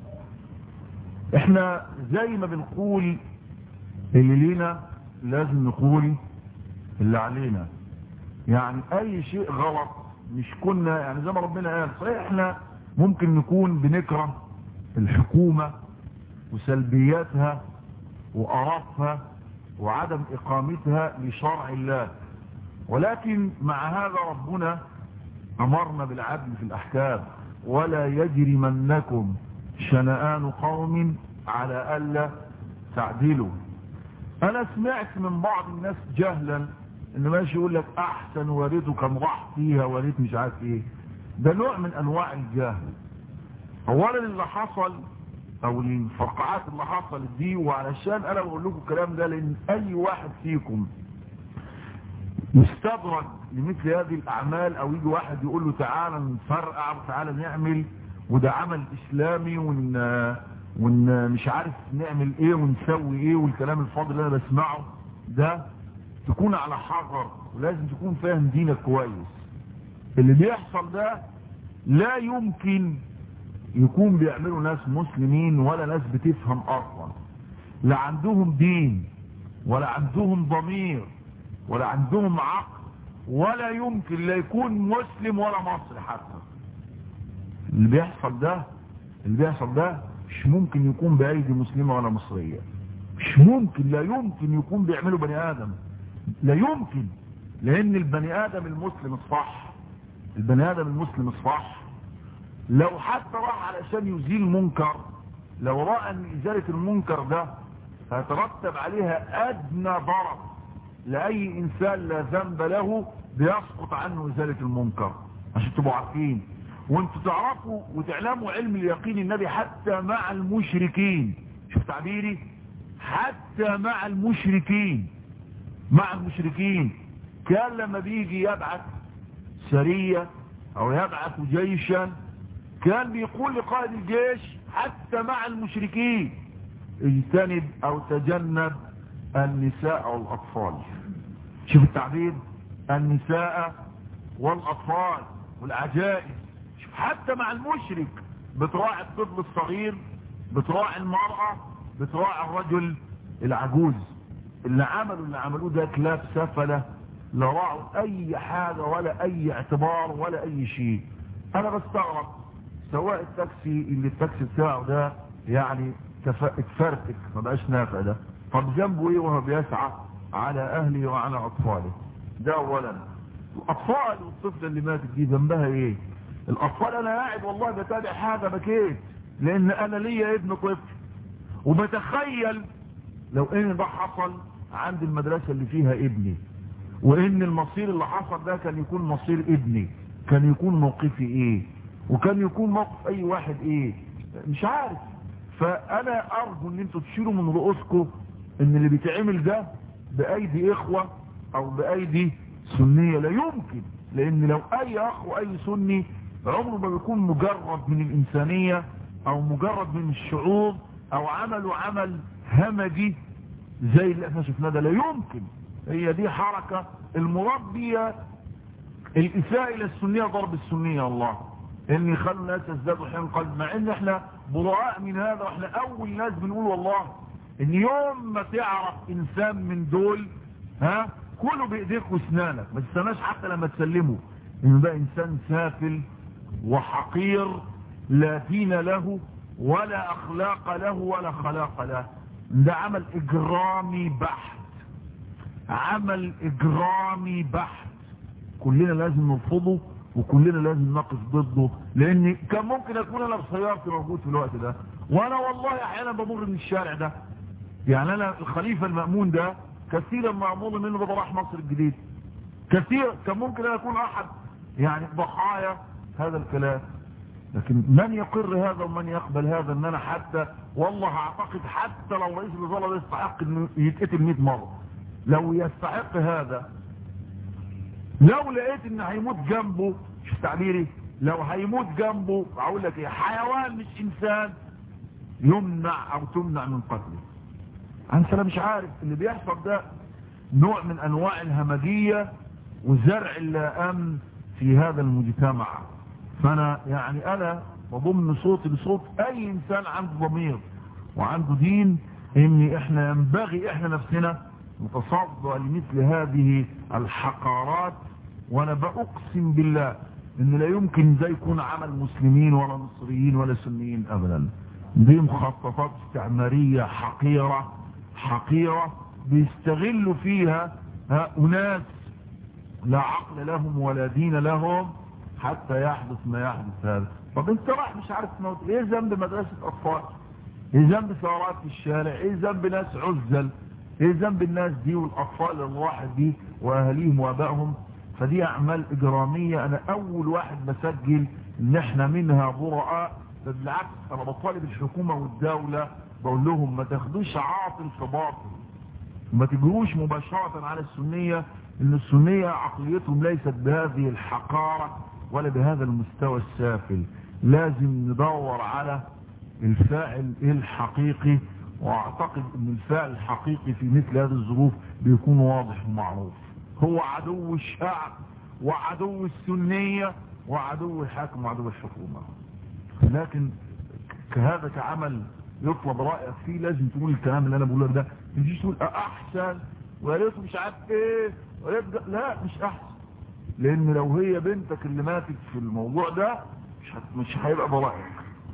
Speaker 1: احنا زي ما بنقول اللي لينا لازم نقول اللي علينا يعني اي شيء غلط مش كنا يعني زي ما ربنا قال صحيح احنا ممكن نكون بنكره الحكومة وسلبياتها وقرفها وعدم اقامتها لشرع الله ولكن مع هذا ربنا امرنا بالعدل في الاحكام ولا يجرمنكم شنآن قوم على الا تعدلوا انا سمعت من بعض الناس جهلا ان ماشي يقول لك احسن وريته كان راح فيها وريت مش عارف ايه ده نوع من انواع الجهل اولا اللي حصل او الفرقعات اللي حصلت دي وعلشان انا بقول لكم الكلام ده لان اي واحد فيكم يستدرج لمثل هذه الاعمال او يجي واحد يقول له تعالى نفرقع وتعالى نعمل وده عمل اسلامي ون ون مش عارف نعمل ايه ونسوي ايه والكلام الفاضل اللي انا بسمعه ده تكون على حذر ولازم تكون فاهم دينك كويس اللي بيحصل ده لا يمكن يكون بيعملوا ناس مسلمين ولا ناس بتفهم اصلا لا عندهم دين ولا عندهم ضمير ولا عندهم عقل ولا يمكن لا يكون مسلم ولا مصري حتى اللي بيحصل ده اللي بيحصل ده مش ممكن يكون بأيدي مسلمة ولا مصرية مش ممكن لا يمكن يكون بيعملوا بني آدم لا يمكن لأن البني آدم المسلم الصح البني آدم المسلم الصح لو حتى راح علشان يزيل منكر لو رأى ان ازالة المنكر ده هيترتب عليها ادنى ضرر لاي انسان لا ذنب له بيسقط عنه ازالة المنكر عشان تبقوا عارفين وانتوا تعرفوا وتعلموا علم اليقين النبي حتى مع المشركين شوف تعبيري حتى مع المشركين مع المشركين كان لما بيجي يبعث سرية او يبعث جيشا كان بيقول لقائد الجيش حتى مع المشركين اجتنب او تجنب النساء والاطفال شوف التعبير النساء والاطفال والعجائز شوف حتى مع المشرك بتراعي الطفل الصغير بتراعي المرأة بتراعي الرجل العجوز اللي عملوا اللي عملوه ده كلاب سفلة لا راعوا اي حاجة ولا اي اعتبار ولا اي شيء انا بستغرب سواء التاكسي اللي التاكسي بتاعه ده يعني اتفرتك ما بقاش نافع ده طب جنبه ايه وهو بيسعى على اهله وعلى اطفاله ده اولا الاطفال والطفل اللي ماتت دي ذنبها ايه الاطفال انا قاعد والله بتابع حاجه بكيت لان انا ليا ابن طفل وبتخيل لو ان ده حصل عند المدرسه اللي فيها ابني وان المصير اللي حصل ده كان يكون مصير ابني كان يكون موقفي ايه وكان يكون موقف اي واحد ايه مش عارف فانا ارجو ان انتوا تشيلوا من رؤوسكم ان اللي بيتعمل ده بايدي اخوة او بايدي سنية لا يمكن لان لو اي اخ واي سني عمره ما بيكون مجرد من الانسانية او مجرد من الشعور او عملوا عمل همجي زي اللي احنا شفناه ده لا يمكن هي دي حركة المربية الاساءة الى السنية ضرب السنية الله ان يخلوا الناس يزدادوا حين قلب مع ان احنا براء من هذا واحنا اول ناس بنقول والله ان يوم ما تعرف انسان من دول ها كله بايديك واسنانك ما تستناش حتى لما تسلمه ان ده انسان سافل وحقير لا دين له ولا اخلاق له ولا خلاق له ده عمل اجرامي بحت عمل اجرامي بحت كلنا لازم نرفضه وكلنا لازم نقف ضده لان كان ممكن اكون انا بسيارتي موجود في الوقت ده وانا والله احيانا بمر من الشارع ده يعني انا الخليفة المأمون ده كثيرا ما امر منه بابا راح مصر الجديد كثير كان ممكن أن يكون أحد يعني ضحايا هذا الكلام لكن من يقر هذا ومن يقبل هذا ان انا حتى والله اعتقد حتى لو رئيس الوزراء يستحق انه يتقتل 100 مرة لو يستحق هذا لو لقيت ان هيموت جنبه شوف تعبيري لو هيموت جنبه اقول لك ايه حيوان مش انسان يمنع او تمنع من قتله انت انا مش عارف اللي بيحصل ده نوع من انواع الهمجية وزرع الامن في هذا المجتمع فانا يعني انا بضم صوتي بصوت اي انسان عنده ضمير وعنده دين ان احنا ينبغي احنا نفسنا نتصدى لمثل هذه الحقارات وانا بأقسم بالله ان لا يمكن ده يكون عمل مسلمين ولا مصريين ولا سنيين ابدا دي مخططات استعمارية حقيرة حقيرة بيستغلوا فيها أناس لا عقل لهم ولا دين لهم حتى يحدث ما يحدث هذا طب انت راح مش عارف تموت ايه ذنب مدرسة اطفال ايه ذنب ثورات في الشارع ايه ذنب ناس عزل ايه ذنب الناس دي والاطفال الواحد دي واهاليهم وابائهم فدي اعمال اجرامية انا اول واحد بسجل ان احنا منها براء بالعكس انا بطالب الحكومة والدولة بقول لهم ما تاخدوش عاطل في باطل ما تجروش مباشرة على السنية ان السنية عقليتهم ليست بهذه الحقارة ولا بهذا المستوى السافل لازم ندور على الفاعل الحقيقي واعتقد ان الفاعل الحقيقي في مثل هذه الظروف بيكون واضح ومعروف هو عدو الشعب وعدو السنية وعدو الحاكم وعدو الحكومة لكن كهذا كعمل يطلب رأيك فيه لازم تقول الكلام اللي انا بقوله ده تجيش تقول احسن ويا ريته مش عارف ايه لا مش احسن لان لو هي بنتك اللي ماتت في الموضوع ده مش هت... مش هيبقى برأيك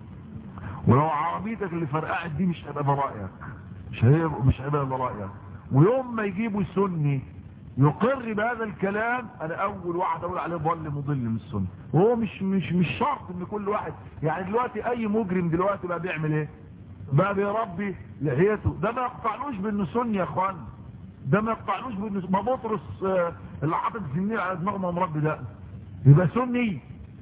Speaker 1: ولو عربيتك اللي فرقعت دي مش هيبقى برأيك مش هيبقى مش هيبقى برأيك ويوم ما يجيبوا سني يقر بهذا الكلام انا اول واحد اقول عليه ضل مضل من السنه وهو مش مش مش شرط ان كل واحد يعني دلوقتي اي مجرم دلوقتي بقى بيعمل ايه بقى بيربي لحيته ده ما يقطعنوش بانه سني يا اخوان ده ما يقطعنوش بانه ما بطرس اللي حاطط السنين على دماغه ما مربي ده يبقى سني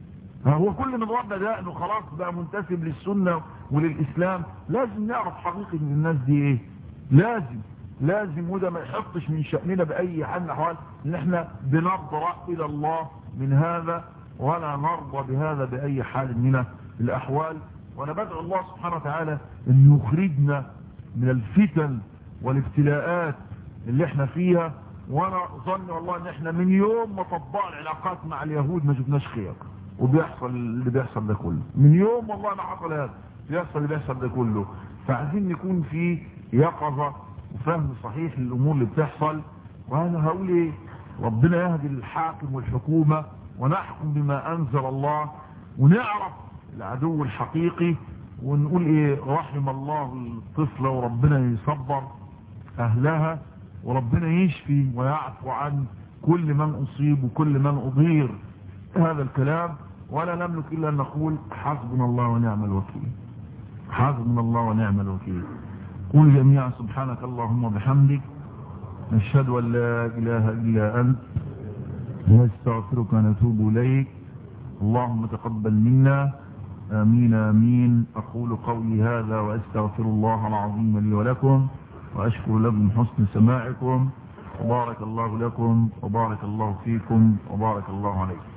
Speaker 1: هو كل من ربى ده انه خلاص بقى منتسب للسنه وللاسلام لازم نعرف حقيقه ان الناس دي ايه لازم لازم وده ما يحطش من شأننا بأي حال من الأحوال ان احنا بنرضى إلى الله من هذا ولا نرضى بهذا بأي حال من الأحوال وأنا بدعو الله سبحانه وتعالى أن يخرجنا من الفتن والابتلاءات اللي احنا فيها وانا ظن والله ان احنا من يوم ما طبقنا العلاقات مع اليهود ما شفناش خير وبيحصل اللي بيحصل ده كله من يوم والله ما حصل هذا بيحصل اللي بيحصل ده كله فعايزين نكون في يقظة وفهم صحيح للامور اللي بتحصل وانا هقول ايه ربنا يهدي الحاكم والحكومة ونحكم بما انزل الله ونعرف العدو الحقيقي ونقول ايه رحم الله الطفلة وربنا يصبر اهلها وربنا يشفي ويعفو عن كل من اصيب وكل من اضير هذا الكلام ولا نملك الا ان نقول حسبنا الله ونعم الوكيل حسبنا الله ونعم الوكيل قل جميعا سبحانك اللهم وبحمدك نشهد ان لا اله الا انت نستغفرك ونتوب اليك اللهم تقبل منا امين امين اقول قولي هذا واستغفر الله العظيم لي ولكم واشكر لكم حسن سماعكم وبارك الله لكم وبارك الله فيكم وبارك الله عليكم